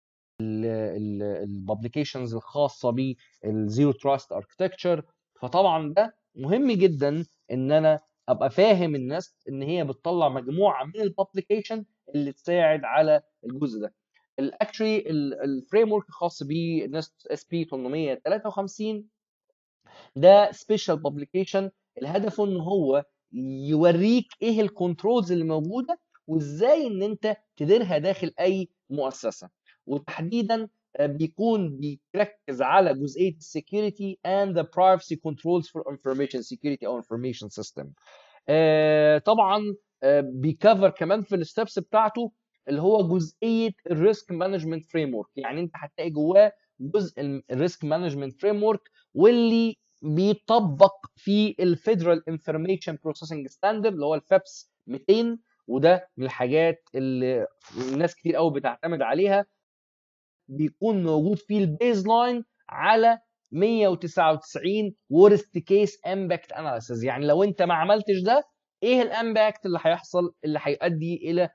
A: الببليكيشنز الخاصه بالزيرو تراست اركتكتشر فطبعا ده مهم جدا ان انا ابقى فاهم الناس ان هي بتطلع مجموعه من الببليكيشن اللي تساعد على الجزء ده الاكشلي الفريم ورك الخاص بنست اس بي 853 ده سبيشال ببليكيشن الهدف ان هو يوريك ايه الكنترولز اللي موجوده وازاي ان انت تديرها داخل اي مؤسسه وتحديدا بيكون بيركز على جزئيه السكيورتي and the privacy controls for information security او information system طبعا بيكفر كمان في الستبس بتاعته اللي هو جزئيه الريسك مانجمنت فريم ورك يعني انت هتلاقي جواه جزء الريسك مانجمنت فريم ورك واللي بيطبق في الفيدرال انفورميشن بروسيسنج ستاندرد اللي هو الفابس 200 وده من الحاجات اللي الناس كتير قوي بتعتمد عليها بيكون موجود فيه البيز لاين على 199 ورست كيس امباكت اناليسيز يعني لو انت ما عملتش ده ايه الامباكت اللي هيحصل اللي هيؤدي الى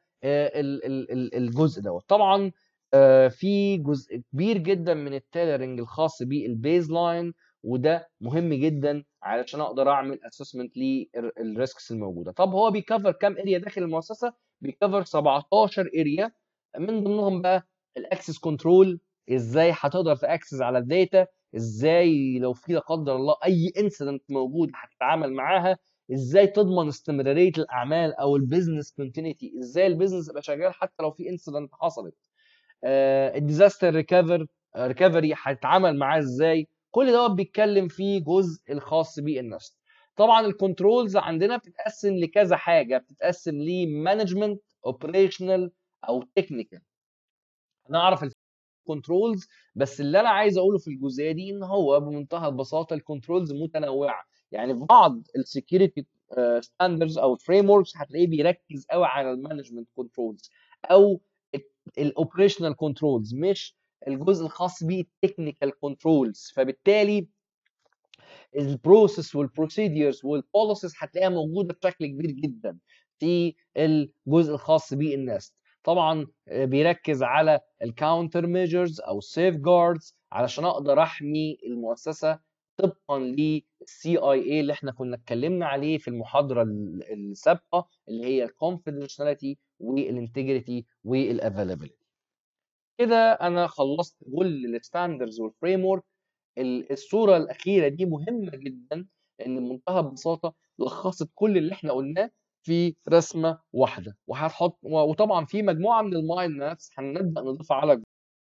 A: الجزء دوت طبعا في جزء كبير جدا من التيلرنج الخاص بالبيز لاين وده مهم جدا علشان اقدر اعمل اسسمنت للريسكس الموجوده طب هو بيكفر كام اريا داخل المؤسسه بيكفر 17 اريا من ضمنهم بقى الاكسس كنترول ازاي هتقدر تاكسس على الداتا ازاي لو في لا قدر الله اي انسيدنت موجود هتتعامل معاها ازاي تضمن استمراريه الاعمال او البيزنس كونتينيتي ازاي البيزنس يبقى شغال حتى لو في انسيدنت حصلت الديزاستر ريكفر ريكفري هتتعامل معاه ازاي كل دوت بيتكلم فيه جزء الخاص بالنست طبعا الكنترولز عندنا بتتقسم لكذا حاجه بتتقسم لمانجمنت اوبريشنال او تكنيكال نعرف الكنترولز بس اللي انا عايز اقوله في الجزئيه دي ان هو بمنتهى البساطه الكنترولز متنوعه يعني في بعض السكيورتي ستاندرز او فريم وركس هتلاقيه بيركز قوي على المانجمنت كنترولز او الاوبريشنال كنترولز مش الجزء الخاص بالتكنيكال كنترولز فبالتالي البروسيس والبروسيديرز والبوليسيز هتلاقيها موجوده بشكل كبير جدا في الجزء الخاص بالنست طبعا بيركز على الكاونتر ميجرز او السيف جاردز علشان اقدر احمي المؤسسه طبقا للسي اي اي اللي احنا كنا اتكلمنا عليه في المحاضره السابقه اللي هي الكونفيدنشاليتي والانتجريتي والافيلابيلتي كده انا خلصت كل الستاندرز والفريم ورك الصوره الاخيره دي مهمه جدا لان بمنتهى البساطه لخصت كل اللي احنا قلناه في رسمه واحده وهتحط وطبعا في مجموعه من المايند مابس هنبدا نضيفها على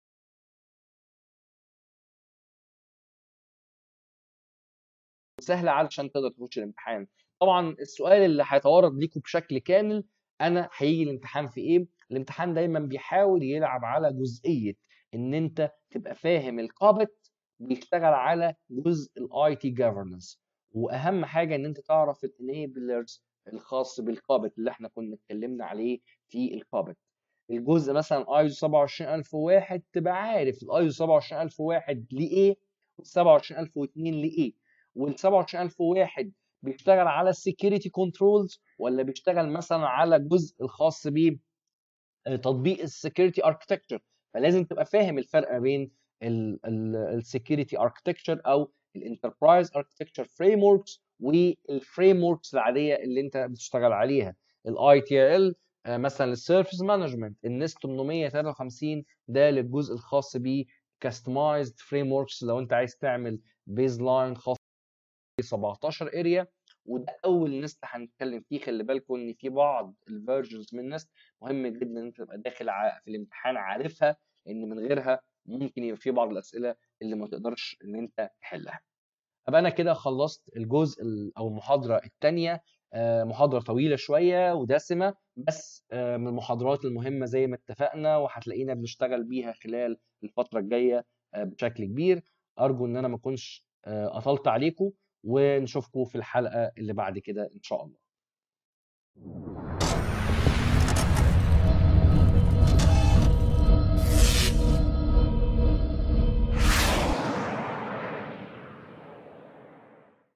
A: سهله علشان تقدر تخش الامتحان طبعا السؤال اللي هيتوارد ليكم بشكل كامل انا هيجي الامتحان في ايه الامتحان دايما بيحاول يلعب على جزئيه ان انت تبقى فاهم القابت بيشتغل على جزء الاي تي جفرنس واهم حاجه ان انت تعرف الانيبلرز الخاص بالقابت اللي احنا كنا اتكلمنا عليه في القابت الجزء مثلا ايزو 27001 تبقى عارف الايزو 27001 لايه وال 27002 لايه وال 27001 بيشتغل على السكيورتي كنترولز ولا بيشتغل مثلا على الجزء الخاص ب تطبيق السكيورتي اركتكتشر فلازم تبقى فاهم الفرق ما بين السكيورتي اركتكتشر او الانتربرايز اركتكتشر فريم وركس والفريم وركس العاديه اللي انت بتشتغل عليها الاي تي ال مثلا السيرفيس مانجمنت النس 853 ده للجزء الخاص ب كاستمايزد فريم وركس لو انت عايز تعمل بيز لاين خاص ب 17 اريا وده اول نست هنتكلم فيه خلي بالكم ان في بعض الفيرجنز من نست مهم جدا ان انت تبقى داخل في الامتحان عارفها لان من غيرها ممكن يبقى في بعض الاسئله اللي ما تقدرش ان انت تحلها ابقى انا كده خلصت الجزء او المحاضره الثانيه محاضره طويله شويه ودسمه بس من المحاضرات المهمه زي ما اتفقنا وهتلاقينا بنشتغل بيها خلال الفتره الجايه بشكل كبير ارجو ان انا ما اكونش اطلت عليكم ونشوفكم في الحلقه اللي بعد كده ان شاء الله